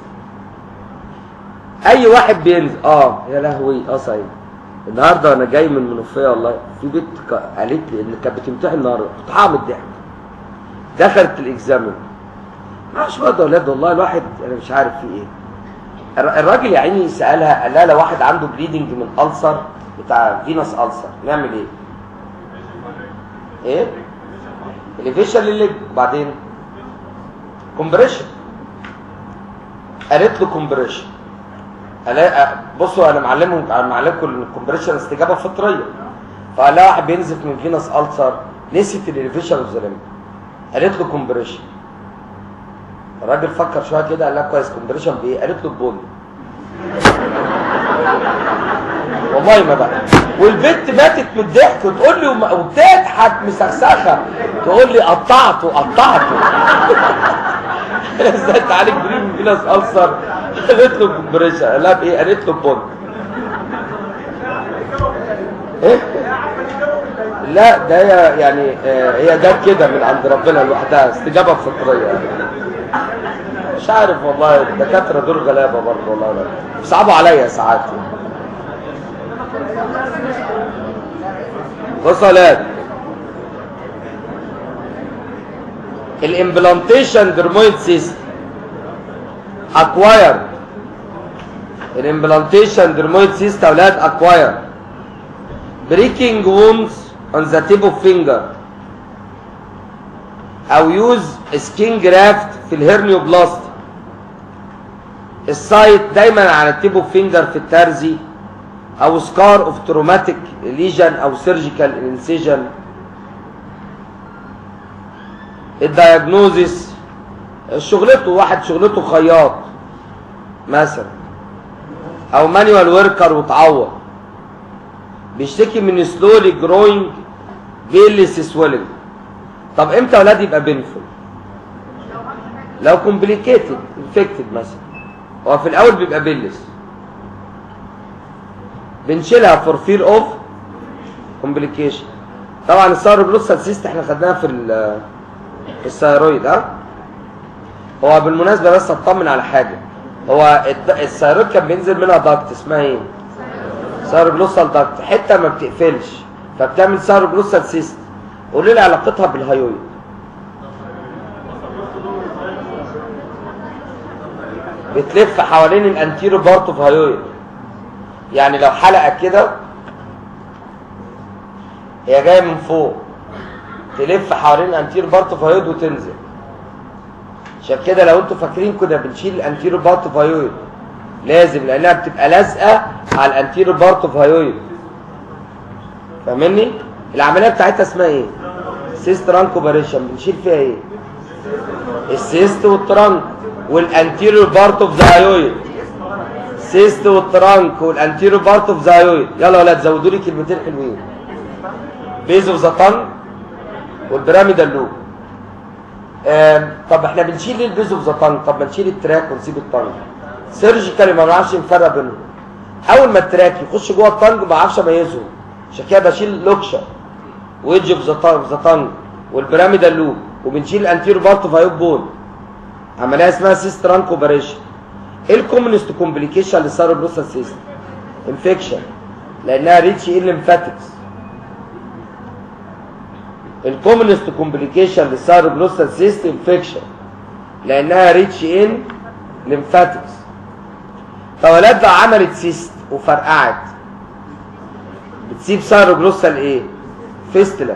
اي واحد بينزل اه يا لهوي اه صحيح النهارده انا جاي من منوفيه والله في بنت قالت لي ان كانت بتمتحن النهارده كنت هعمل ضحك دخلت الاكزامن معرفش برضه يا اولاد والله الواحد انا مش عارف في ايه الراجل يا عيني سالها قال لها لو واحد عنده بليدنج من ألسر بتاع فينوس ألسر نعمل ايه؟ ايه؟ اليفيشن للليج وبعدين كومبريشن قالت له كومبريشن بصوا انا معلمهم معلمكم الكومبريشن استجابه فطريه فقال لها واحد بينزف من فينوس ألسر نسيت الاليفيشن اوف ذا قالت له كومبريشن الراجل فكر شويه كده قال لها كويس كومبريشن بايه قالت له ببن والله ما بقى والبنت ماتت من الضحك وتقول لي وبتضحك مسخسخه تقول لي قطعته قطعته ازاي تعالج بريم فينس ألسر قالت له كومبريشن لا بايه قالت له بون ايه لا ده هي يعني آه، هي جت كده من عند ربنا لوحدها استجابه فطريه يعني. مش عارف والله الدكاتره دول غلابه برضه والله لا بيصعبوا عليا ساعات يعني. بص يا ولاد الامبلانتيشن درمويد سيستم acquired الامبلانتيشن درمويد سيستم يا اولاد acquired breaking wounds on the tip of finger او use skin graft في الهرنيوبلاست السايت دايما على التيب اوف فينجر في الترزي او سكار اوف تروماتيك ليجن او سيرجيكال انسيجن الدايجنوزيس شغلته واحد شغلته خياط مثلا او مانيوال وركر وتعور بيشتكي من سلولي جروينج فيلس سويلنج طب امتى اولاد يبقى بينفول لو كومبليكيتد انفكتد مثلا هو في الاول بيبقى بيلس بنشيلها فور فير اوف كومبليكيشن طبعا السيروبلوسال سيست احنا خدناها في ال- في الثيرويد ها هو بالمناسبه بس اطمن على حاجه هو الد- الثيرويد كان بينزل منها داكت اسمها ايه سيروبلوسال داكت حته ما بتقفلش فبتعمل سيروبلوسال سيست قولوا لي علاقتها بالهيويد بتلف حوالين الانتيرو بارت اوف هيويد يعني لو حلقه كده هي جايه من فوق تلف حوالين الانتيرو بارت اوف هيويد وتنزل عشان كده لو انتوا فاكرين كنا بنشيل الانتيرو بارت اوف هيويد لازم لانها بتبقى لازقه على الانتيرو بارت اوف هيويد فاهمني العمليه بتاعتها اسمها ايه سيست رانك اوبريشن بنشيل فيها ايه السيست والترانك والانتيريور بارت اوف ذا هيويد سيست والترانك والانتيريور بارت اوف ذا هيويد يلا يا ولاد زودوا لي كلمتين حلوين بيز اوف ذا تانج والبيراميدال لوب آم، طب احنا بنشيل ليه البيز اوف ذا تانج طب ما نشيل التراك ونسيب التانج سيرجيكالي ما بنعرفش نفرق بينهم اول ما التراك يخش جوه التانج ما بعرفش اميزهم عشان كده بشيل لوكشا ويدج اوف ذا تانج والبيراميدال لوب وبنشيل الانتيريور بارت اوف هيوب بون عمليه اسمها سيست رانك اوبريشن ايه الكومنست كومبليكيشن للسيروبروسال سيست انفكشن لانها ريتش ان ليمفاتكس الكومنست كومبليكيشن للسيروبروسال سيست انفكشن لانها ريتش ان ليمفاتكس فولاد بقى عملت سيست وفرقعت بتسيب سيروبروسال ايه فيستلا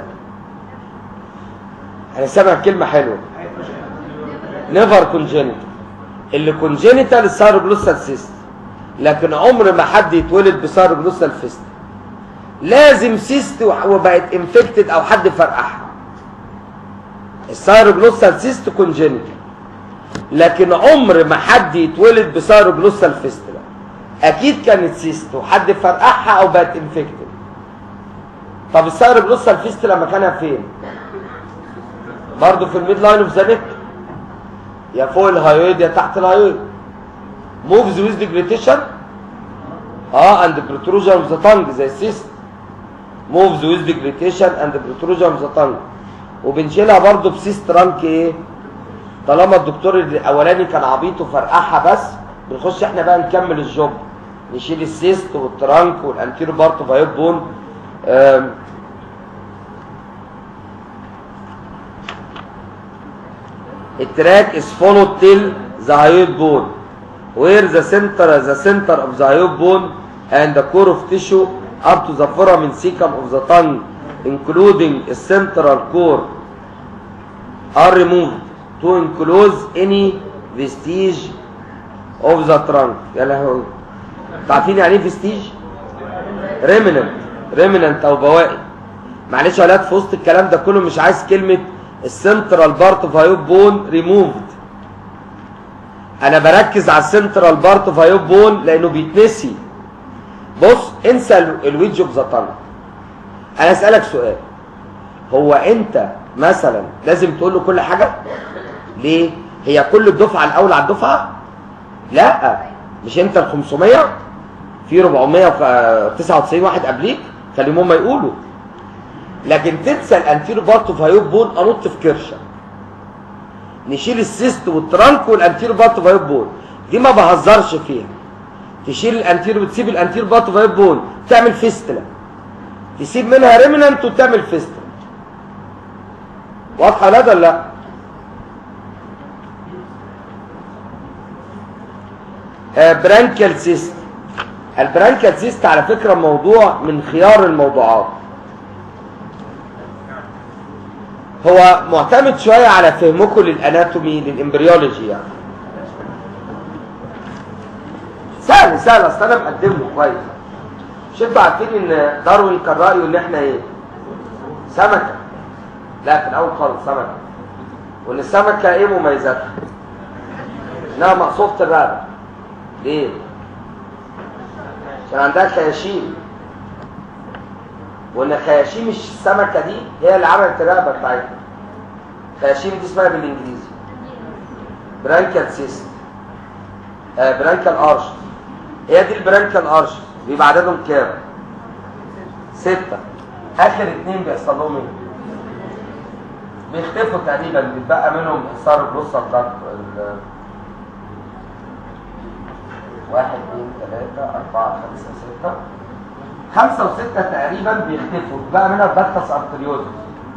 انا سامع كلمه حلوه نيفر كونجينيتال اللي كونجينيتال السيروجلوسال سيست لكن عمر ما حد يتولد بسيروجلوسال فيست لازم سيست وبقت انفكتد او حد فرقعها السيروجلوسال سيست كونجينيتال لكن عمر ما حد يتولد بسيروجلوسال فيستلا اكيد كانت سيست وحد فرقعها او بقت انفكتد طب السيروجلوسال فيستلا مكانها فين برضه في الميد لاين اوف ذا نيك يا فوق الهايويد يا تحت الهايويد موفز ويز ديجريتيشن اه اند بروتروجن اوف ذا تانج زي السيست موفز ويز ديجريتيشن اند بروتروجن اوف ذا تانج وبنشيلها برضه بسيست رانك ايه طالما الدكتور الاولاني كان عبيط وفرقعها بس بنخش احنا بقى نكمل الجوب نشيل السيست والترانك والانتيرو بارت اوف هايوب بون آم، التراك is followed till the hyoid bone where the center the center of the hyoid bone and the core of tissue up to the foramen cecum of the tongue including the central core are removed to enclose any vestige of the trunk يا لهوي عارفين يعني ايه vestige remnant remnant او بواقي معلش يا ولاد في وسط الكلام ده كله مش عايز كلمه السنترال بارت اوف هايوب بون ريموفد انا بركز على السنترال بارت اوف هايوب بون لانه بيتنسي بص انسى الويدج اوف ذا تانج انا اسالك سؤال هو انت مثلا لازم تقول له كل حاجه ليه هي كل الدفعه الاول على الدفعه لا مش انت ال 500 في 499 واحد قبليك خليهم هم يقولوا لكن تنسى الانتيرو بارت اوف هايوب بون انط في كرشه نشيل السيست والترانك والانتيرو بارت اوف هايوب بون دي ما بهزرش فيها تشيل الانتيرو وتسيب الانتيرو بارت اوف هايوب بون تعمل فيستلا تسيب منها ريمننت وتعمل فيستلا واضحه ولا ولا لا آه برانكال سيست البرانكال سيست على فكره موضوع من خيار الموضوعات هو معتمد شويه على فهمكم للاناتومي للامبريولوجي يعني سهل سهل اصل انا مقدمه كويس مش انتوا عارفين ان داروين كان رايه ان احنا ايه سمكه لا في الاول خالص سمكه وان السمكه ايه مميزاتها انها مقصوفه الرقبه ليه عشان عندها خياشيم وان خياشيم السمكه دي هي اللي عملت الرقبه بتاعتها خياشيم دي اسمها بالانجليزي برانكال سيست آه برانكال ارش هي دي البرانكال ارش بيبقى عددهم كام ستة اخر اتنين بيحصل لهم ايه بيختفوا تقريبا بيتبقى منهم اثار البصه بتاعت ال- واحد اثنين ثلاثة أربعة خمسة ستة خمسة وستة تقريبا بيختفوا بقى منها البكتس ارتريوزس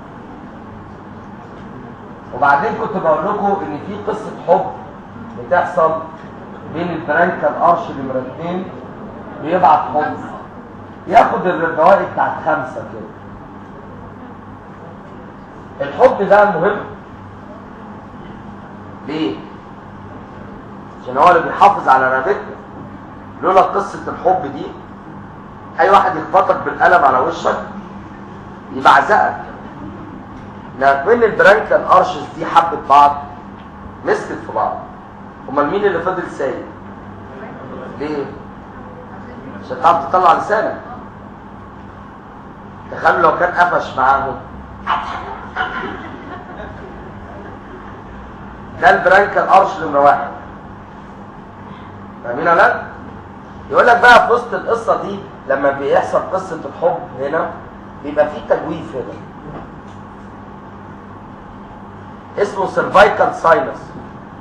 وبعدين كنت بقول لكم ان في قصة حب بتحصل بين البرانكال ارش نمرة اتنين بيبعت حب ياخد البواقي بتاعت خمسة كده الحب ده مهم ليه؟ عشان هو اللي بيحافظ على رقبتنا لولا قصة الحب دي اي واحد يخبطك بالقلم على وشك يبعزقك لكن البرانكال ارشز دي حبت بعض مسكت في بعض امال مين اللي فضل سايق ليه عشان تعرف تطلع لسانك تخيلوا لو كان قفش معاهم ده البرانكال ارش نمره واحد فاهمين ولا لا؟ يقول لك بقى في وسط القصه دي لما بيحصل قصه الحب هنا بيبقى في تجويف هنا اسمه سيرفايكال ساينس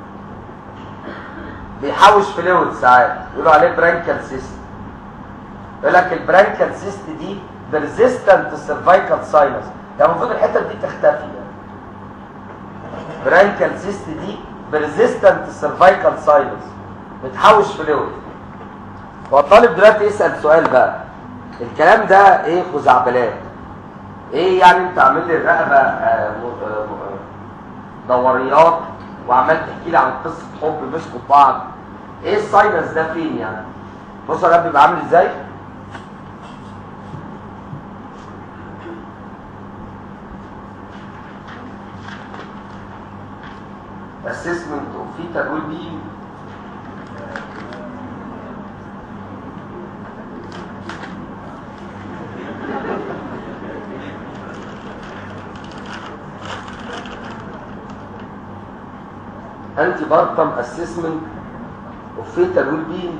بيحوش فلويد ساعات يقولوا عليه برانكال سيست يقول لك البرانكال سيست دي بريزيستنت سيرفايكال ساينس يعني المفروض الحته دي تختفي يعني. برانكال سيست دي بريزيستنت سيرفايكال ساينس بتحوش فلويد هو الطالب دلوقتي يسال سؤال بقى الكلام ده ايه خزعبلات ايه يعني انت عامل لي الرقبه آه، م- آه، م- آه، دوريات وعمال تحكي لي عن قصه حب مسكوا في بعض ايه الساينس ده فين يعني بص الرقبه بيبقى عامل ازاي اسسمنت وفي تدوير بيه انتي بارتم اسسمنت وفيتال ويل بينج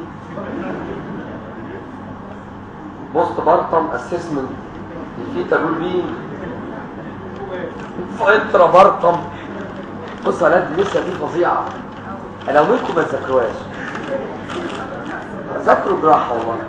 بوست بارتم اسسمنت الفيتال ويل بينج فانترا بارتم بص يا ولاد لسه دي فظيعه انا منكم ما تذاكروهاش ذاكروا جراحه والله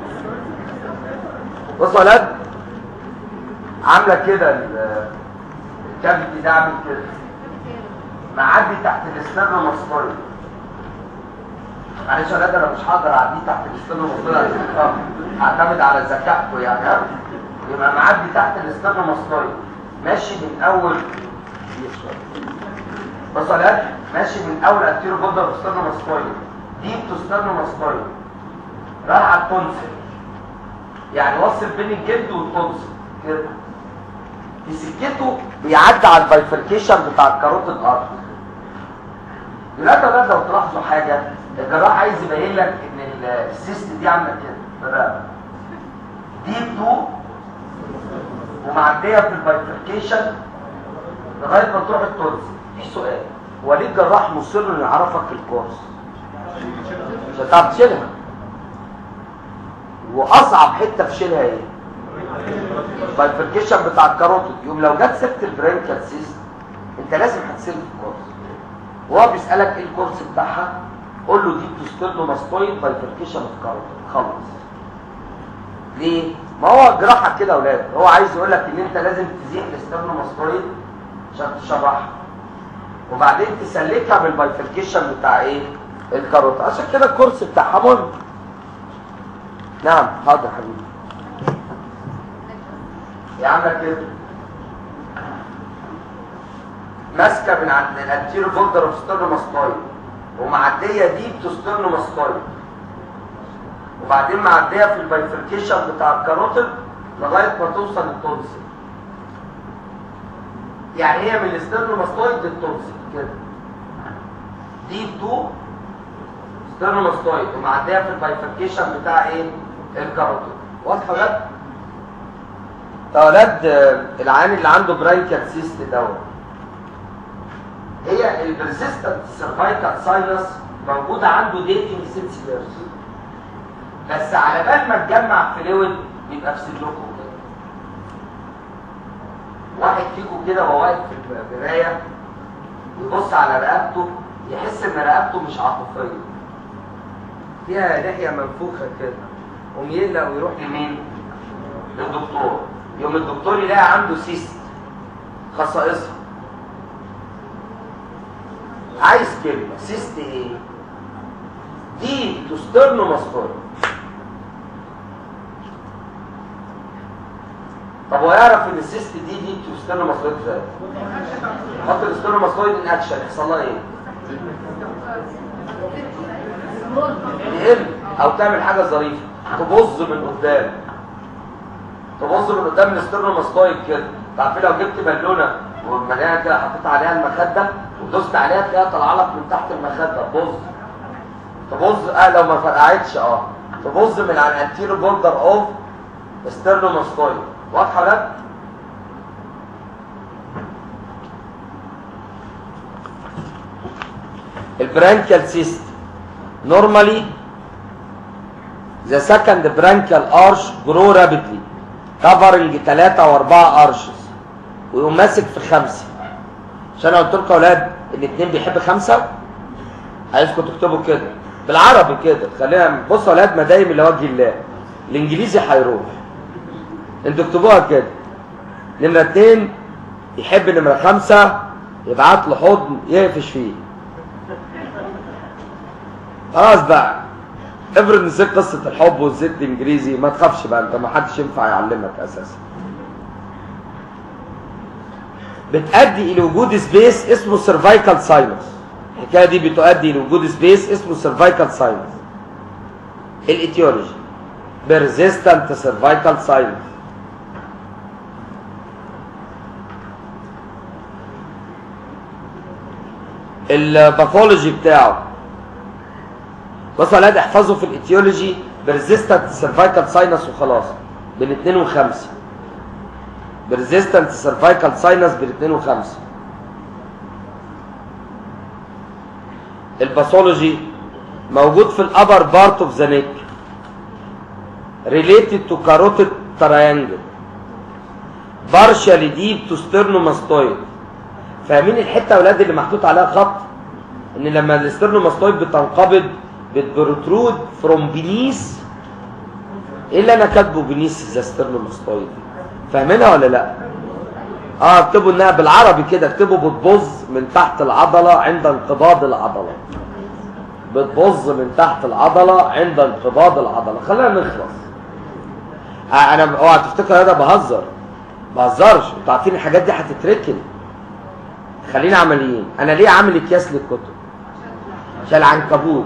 بص يا ولاد عامله كده ال- الكافيتي ده عامل كده معدي تحت الاسترنو مصطري معلش يا ولاد انا مش هقدر اعديه تحت الاسترنو مصطري عشان اه هعتمد على ذكائكم يعني ها؟ يبقى معدي تحت الاسترنو مصطري ماشي من اول بص يا ولاد ماشي من اول انتيرو بودر استرنو مصطري ديب تو استرنو مصطري راح على التونسل يعني وصل بين الجلد والتونسل كده في سكته بيعدي على البايفركيشن بتاع الكاروت الارض دلوقتي يا ولاد لو تلاحظوا حاجه الجراح عايز يبين لك ان ال- السيست دي عامله كده في الرقبه دي تو ومعديه في البايفركيشن لغايه ما تروح التونس في سؤال وليد جراح مصر انه يعرفك الكورس مش هتعرف تشيلها واصعب حته في شيلها ايه البايفركيشن بتاع الكاروتيد يوم لو جت سيره البرينكال سيست انت لازم هتسيب الكورس وهو بيسالك ايه الكورس بتاعها قول له دي بتسترنوماستويد بايفركيشن اوف كاروتيد خلص ليه ما هو جراحه كده يا اولاد هو عايز يقول لك ان انت لازم تزيح الاسترنوماستويد عشان تشرحها وبعدين تسلكها بالبايفركيشن بتاع ايه الكاروت عشان كده الكورس بتاعها مهم نعم حاضر يا حبيبي يا عم كده ماسكه من عند الانتيرو فولدر اوف ستيرنوماستويد ومعديه دي بتسترنوماستويد وبعدين معديه في البايفركيشن بتاع الكاروتيد لغايه ما توصل للتونسل يعني هي من الاسترنوماستويد للتونسل كده دي 2 ستيرنوماستويد ومعديه في البايفركيشن بتاع ايه الكاروتيد واضحه بقى ده ولاد العيان اللي عنده برانكيال سيست دوت هي البرسيستنت سيرفايكال ساينس موجوده عنده ديتنج سينس ييرز بس على بال ما تجمع فلويد بيبقى في صدركم كده واحد فيكم كده وهو واقف في المرايه يبص على رقبته يحس ان رقبته مش عاطفيه فيها لحيه منفوخه كده قوم يقلق ويروح لمين؟ للدكتور يوم الدكتور يلاقي عنده سيست خصائصها عايز كلمه سيست ايه؟ دي تسترنوماستويد طب هو يعرف ان السيست دي دي تسترنوماستويد ازاي؟ حط الاسترنوماستويد ان اكشن يحصل لها ايه؟ تقل او تعمل حاجه ظريفه تبظ من قدام تبظ من قدام الاسترنوماستويد كده عارفين لو جبت بالونه ومليانه كده حطيت عليها المخده ودوست عليها تلاقيها طالعه لك من تحت المخده تبظ تبظ اه لو ما فرقعتش اه تبظ من على الانتيرو بوردر اوف استرنوماستويد واضحه لك البرانكيال سيست normally the second branchial arch grow rapidly covering 3 و4 arches ويقوم ماسك في خمسه عشان انا قلت لكم يا اولاد ان اتنين بيحب خمسه عايزكم تكتبوا كده بالعربي كده خلينا بصوا يا اولاد مدايم لوجه الله الانجليزي هيروح انتوا اكتبوها كده نمره اتنين يحب نمره خمسه يبعت له حضن يقفش فيه خلاص بقى افرض نسيت قصه الحب والزيت الانجليزي ما تخافش بقى انت ما حدش ينفع يعلمك اساسا بتؤدي الى وجود سبيس اسمه سيرفايكال ساينس الحكايه دي بتؤدي الى وجود سبيس اسمه سيرفايكال ساينس الايتيولوجي بيرزيستنت سيرفايكال ساينس الباثولوجي بتاعه بصوا يا ولاد احفظوا في الايتيولوجي بيرزيستنت سيرفايكال ساينس وخلاص بين 2 و5 بيرزيستنت سيرفايكال ساينس بين 2 و5 الباثولوجي موجود في الابر بارت اوف ذا نيك related to carotid triangle partially deep to sternomastoid فاهمين الحته يا ولاد اللي محطوط عليها خط ان لما الاسترنوماستويد بتنقبض بتبروترود فروم بنيس ايه اللي انا كاتبه بنيس ذا سترنوماستويد فاهمينها ولا لا اه اكتبوا انها بالعربي كده اكتبوا بتبظ من تحت العضله عند انقباض العضله بتبظ من تحت العضله عند انقباض العضله خلينا نخلص آه انا اوعى تفتكر انا بهزر بهزرش انتوا عارفين الحاجات دي هتتركن خلينا عمليين انا ليه عامل اكياس للكتب عشان العنكبوت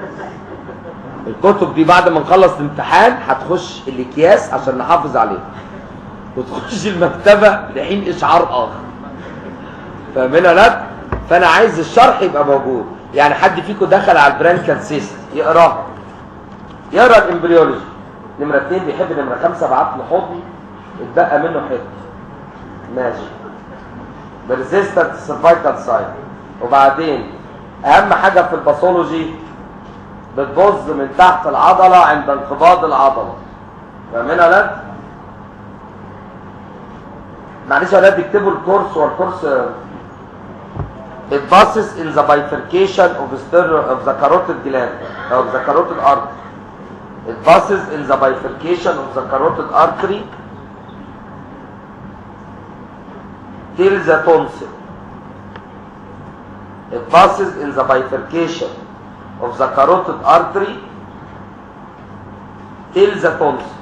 الكتب دي بعد ما نخلص الامتحان هتخش الاكياس عشان نحافظ عليها وتخش المكتبه لحين اشعار اخر فاهمين ولا لا فانا عايز الشرح يبقى موجود يعني حد فيكم دخل على البرانكال سيست يقراها يقرا الامبريولوجي نمره اثنين بيحب نمره خمسه بعت له حضن اتبقى منه حته ماشي بريزيستنت سيرفايكال ساين وبعدين اهم حاجة في الباثولوجي بتبظ من تحت العضلة عند انقباض العضلة فاهمين يا ولاد؟ معلش يا ولاد اكتبوا الكورس والكورس It passes in the bifurcation of the, stereo, of the carotid gland, of the carotid artery. It passes in the bifurcation of the carotid artery till the tonsil. It passes in the bifurcation of the carotid artery till the tonsil.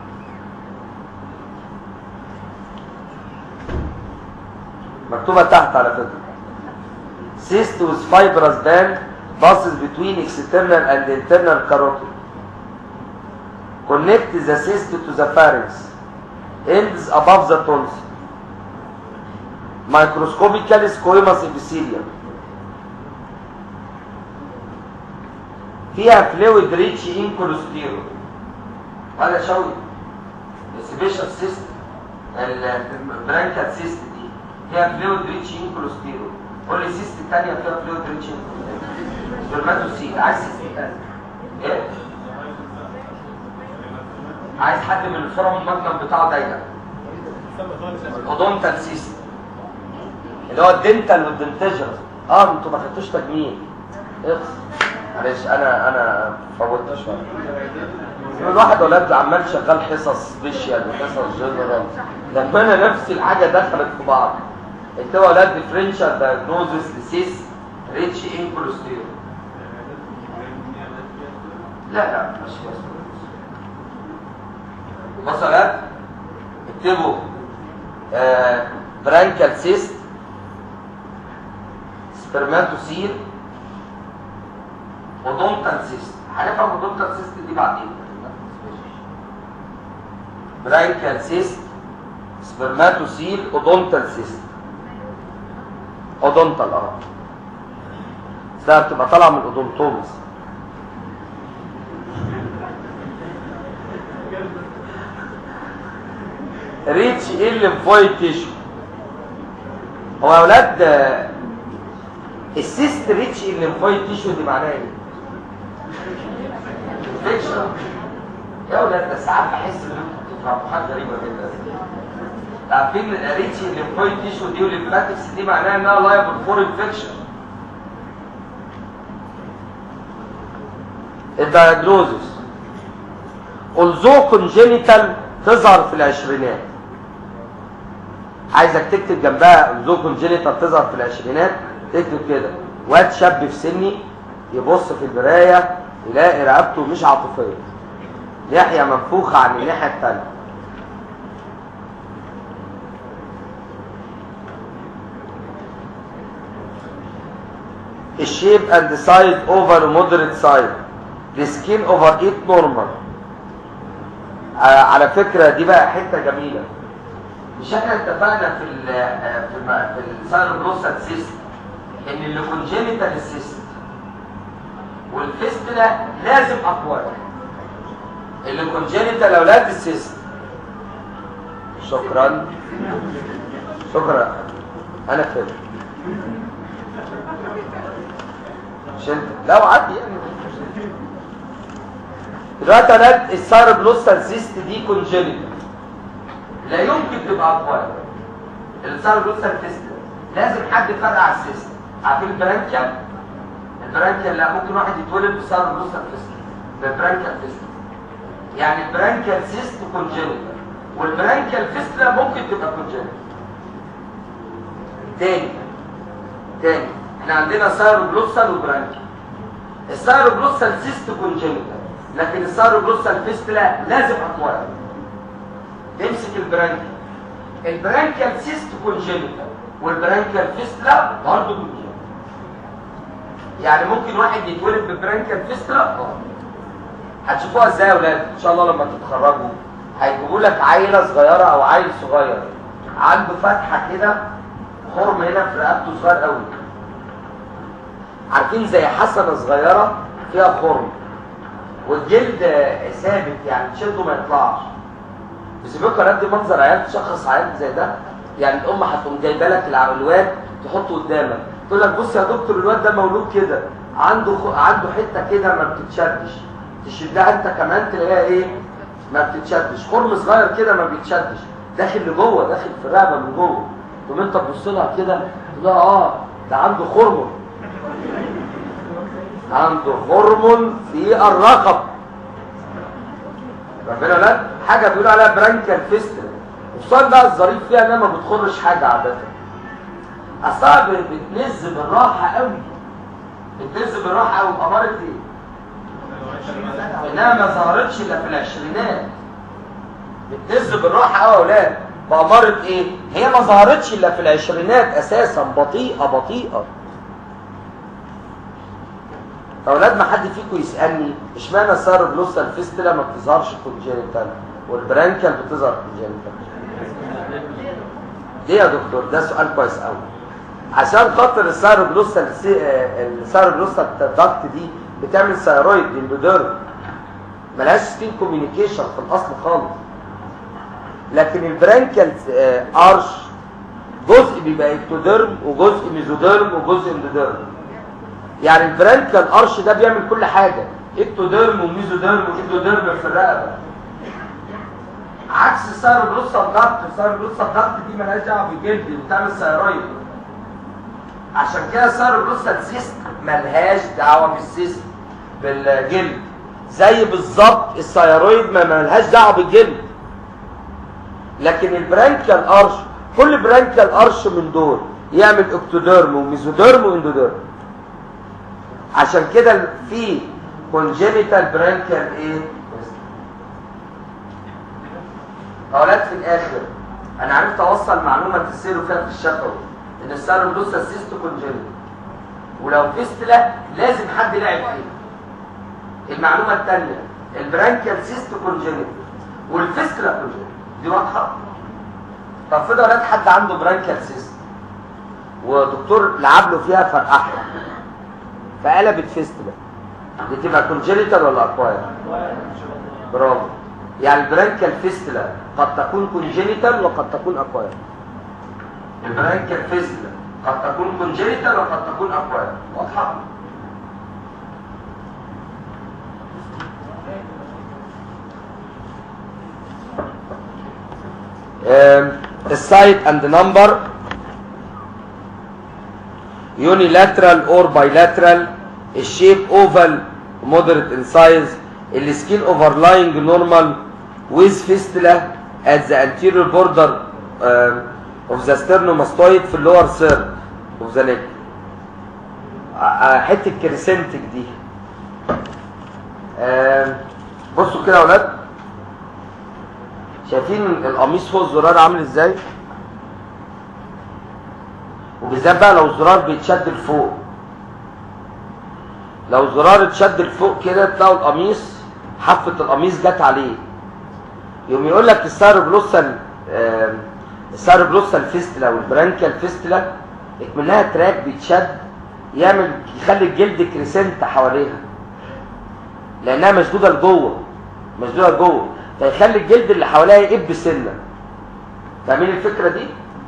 مكتوبة تحت على فكرة. Cyst with fibrous band passes between external and internal carotid. Connect the cyst to the pharynx. Ends above the tonsil. Microscopically squamous epithelium. فيها فلويد ريتش ان كوليسترول هذا شوي السبيشال سيست البرانكال سيست دي فيها فلويد ريتش ان كوليسترول قول لي سيست الثانيه فيها فلويد ريتش ان كوليسترول سبرماتوسيل عايز سيست ثانيه ايه عايز حد من الفرم المجنم بتاعه ضيق الاودونتال سيست اللي هو الدنتال والدنتجر اه انتوا ما خدتوش تجميل اخس معلش انا انا فوتت شويه الواحد ولاد عمال شغال حصص سبيشال وحصص جنرال لما انا نفس الحاجه دخلت في بعض انت ولاد ديفرنشال دايجنوزس لسيس ريتش ان كوليسترول لا لا مش بس بص يا ولاد اكتبوا آه برانكال سيست سبرماتوسيل اودونتال سيست هنفهم اودونتال سيست دي بعدين برانكال سيست سبرماتوسيل اودونتال سيست اودونتال اه ده بتبقى طالعه من الاودونتومس ريتش ايه الليمفويد تيشو هو يا اولاد السيست ريتش الليمفويد تيشو دي معناها ايه؟ انفكشن يا ولاد ده ساعات بحس ان انتوا بتفهموا حاجه غريبه جدا عارفين ريتش الليمفويد تيشو دي والليمفاتكس دي معناها انها لايبل فور انفكشن الدايجنوزس اولزو كونجينيتال تظهر في العشرينات عايزك تكتب جنبها اولزو كونجينيتال تظهر في العشرينات تكتب كده واد شاب في سني يبص في المرايه يلاقي رقبته مش عاطفيه لحيه منفوخه عن الناحيه الثانيه الشيب اند سايز اوفر مودريت سايز السكين اوفر ايت نورمال على فكره دي بقى حته جميله مش احنا اتفقنا في ال في الم- في السايروبروستات سيست ان اللي كونجينيتال السيست والفيستلا لازم اقوال اللي كونجينيتال اولاد السيست شكرا شكرا انا فاهم مش انت لا وعدي يعني دلوقتي اولاد السايروبروستال سيست دي كونجينيتال لا يمكن تبقى اقوال السايروبروستال سيست لازم حد يفرقع السيست عارفين البرانكيال البرانكيال لا ممكن واحد يتولد بسايروبروستال سيست بالبرانكيال سيست يعني البرانكيال سيست كونجينيتال والبرانكيال فيستلا ممكن تبقى كونجينيتال تاني تاني احنا عندنا سايروبروستال وبرانكيال السايروبروستال سيست كونجينيتال لكن السايروبروستال فيستلا لازم اطوال تمسك البرانكيال البرانكيال سيست كونجينيتال والبرانكيال فيستلا برضه كونجينيتال يعني ممكن واحد يتولد ببرانكيال فيستلا اه هتشوفوها ازاي يا اولاد ان شاء الله لما تتخرجوا هيجيبوا لك عيله صغيره او عيل صغير عنده فتحه كده خرم هنا في رقبته صغير قوي عارفين زي حسنه صغيره فيها خرم والجلد ثابت يعني تشده ما يطلعش بسيبوك يا دي منظر عيال تشخص عيال زي ده يعني الام هتقوم جايبه لك العلوات تحطه قدامك تقول لك بص يا دكتور الواد ده مولود كده عنده خ... عنده حته كده ما بتتشدش تشدها انت كمان تلاقيها ايه ما بتتشدش خرم صغير كده ما بيتشدش داخل لجوه داخل في الرقبه من جوه تقوم انت تبص لها كده تقول لها اه ده عنده خرم عنده هرمون في الرقب ربنا لا حاجه بيقولوا عليها برانكال فيستل السؤال بقى الظريف فيها انها ما بتخرش حاجه عاده اصلا بتنز بالراحه قوي بتنز بالراحه قوي بأمارة ايه انها ما ظهرتش الا في العشرينات بتنز بالراحه قوي يا اولاد بأمارة ايه هي ما ظهرتش الا في العشرينات اساسا بطيئه بطيئه اولاد ما حد فيكم يسالني اشمعنى السير بلوسا الفيستلا ما بتظهرش كونجينيتال والبرانكال بتظهر كونجينيتال ليه يا دكتور ده سؤال كويس قوي عشان خاطر السير بلوسا السير بلوسا الدكت دي بتعمل ثيرويد اندوديرم ملهاش ستين كوميونيكيشن في الاصل خالص لكن البرانكال ارش جزء بيبقى اكتوديرم وجزء ميزوديرم وجزء اندوديرم يعني البرانكال ارش ده بيعمل كل حاجة اكتوديرم وميزوديرم واندوديرم في الرقبة عكس السيروبلوسا الضغط السيروبلوسا الضغط دي مالهاش دعوه بالجلد بتعمل ثيرويد عشان كده السيروبلوسا السيست مالهاش دعوه بالسيست بالجلد زي بالظبط الثيرويد ما مالهاش دعوه بالجلد لكن البرانكال ارش كل برانكال ارش من دول يعمل اكتوديرم وميزوديرم واندوديرم عشان كده في كونجينيتال برانكال ايه اولاد في الاخر انا عرفت اوصل معلومه تسيروا فيها في الشفوي ان السيروبلوسا سيست كونجينيتال ولو فيستلا لازم حد لعب فيها المعلومه الثانيه البرانكال سيست كونجينيتال والفيستلا كونجينيتال دي واضحه طب في اولاد حد عنده برانكال سيست ودكتور لعب له فيها فرقعها فقلبت فيستلا دي تبقى كونجينيتال ولا اكواير برافو يعني البرانكال فيستلا قد تكون كونجينيتال وقد تكون اكواير البرانكال فيستلا قد تكون كونجينيتال وقد تكون اكواير واضحه السايت اند نمبر unilateral or bilateral الشيب oval moderate in size السكين overlying normal with fistula at the anterior border uh, of the sternomastoid في اللور third of the leg حته كريسنتك دي آه بصوا كده يا اولاد شايفين القميص فوق الزرار عامل ازاي وبالذات بقى لو الزرار بيتشد لفوق لو الزرار اتشد لفوق كده تلاقوا القميص حافه القميص جت عليه يوم يقول لك السيروبلوسال آه السيروبلوسال فيستلا والبرانكيال فيستلا اكملها تراك بيتشد يعمل يخلي الجلد كريسنت حواليها لانها مشدوده لجوه مشدوده لجوه فيخلي الجلد اللي حواليها يقب سنه فاهمين الفكره دي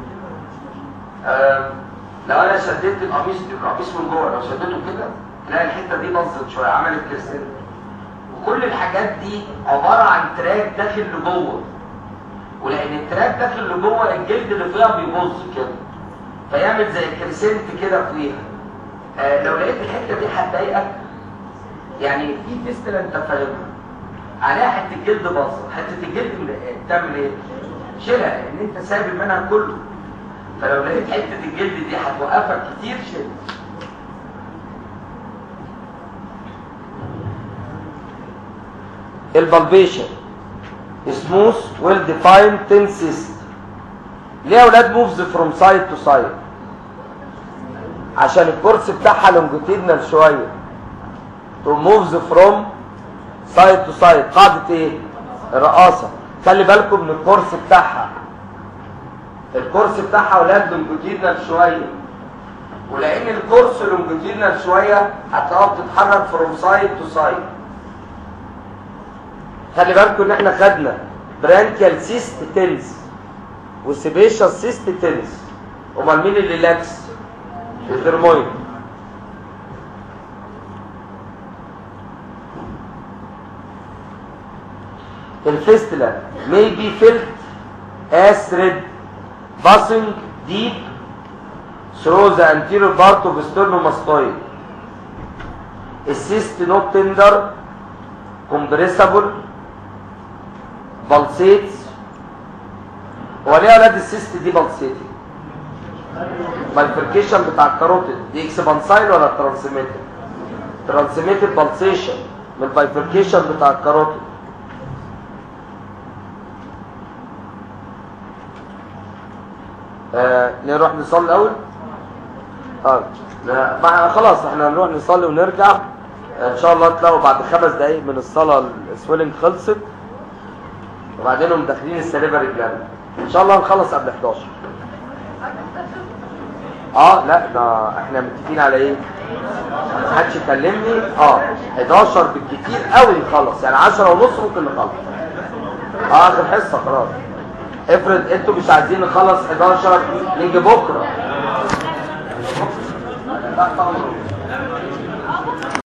آه لو انا شديت القميص القميص من جوه لو شديته كده تلاقي الحته دي باظت شويه عملت كريسنت وكل الحاجات دي عباره عن تراك داخل لجوه ولان التراك داخل لجوه الجلد اللي فيها بيبظ كده فيعمل زي كريسنت كده فيها آه لو لقيت الحته دي هتضايقك يعني في فيستلا انت فاهمها عليها حته جلد باظه حته الجلد بتعمل ايه؟ شيلها لان انت سايب المنهج كله فلو لقيت حته الجلد دي هتوقفك كتير شيلها البلبيشن سموث ويل ديفايند تين سيست ليه يا اولاد موفز فروم سايد تو سايد عشان الكورس بتاعها لونجيتيدنال شويه تو موفز فروم سايد تو سايد قاعده ايه الرقاصه خلي بالكم من الكورس بتاعها الكورس بتاعها اولاد لونجيتيدنال شويه ولان الكورس لونجيتيدنال شويه هتلاقيها بتتحرك فروم سايد تو سايد خلي بالكم ان احنا خدنا برانكيال سيست تنس وسيبيشال سيست تنس امال مين اللي لاكس الدرمويد الفيستلا may be felt as thread passing deep through the anterior part of sternomastoid. A cyst not tender, compressible, pulsates. هو ليه اولاد السيست دي بلسيتي؟ بالفركيشن بتاع الكاروتيد دي اكسبانسايل ولا ترانسميتد؟ ترانسميتد بالسيشن من البايفركيشن بتاع الكاروتيد آه نروح نصلي الاول اه لا، ما خلاص احنا هنروح نصلي ونرجع ان شاء الله تلاقوا بعد خمس دقايق من الصلاه السويلنج خلصت وبعدين هم داخلين السليفري جلاند ان شاء الله نخلص قبل 11 اه لا ده احنا متفقين على ايه ما حدش يكلمني اه 11 بالكتير قوي نخلص يعني 10 ونص ممكن نخلص اه اخر حصه خلاص افرض انتوا مش عايزين نخلص 11 نيجي بكره لا طبعا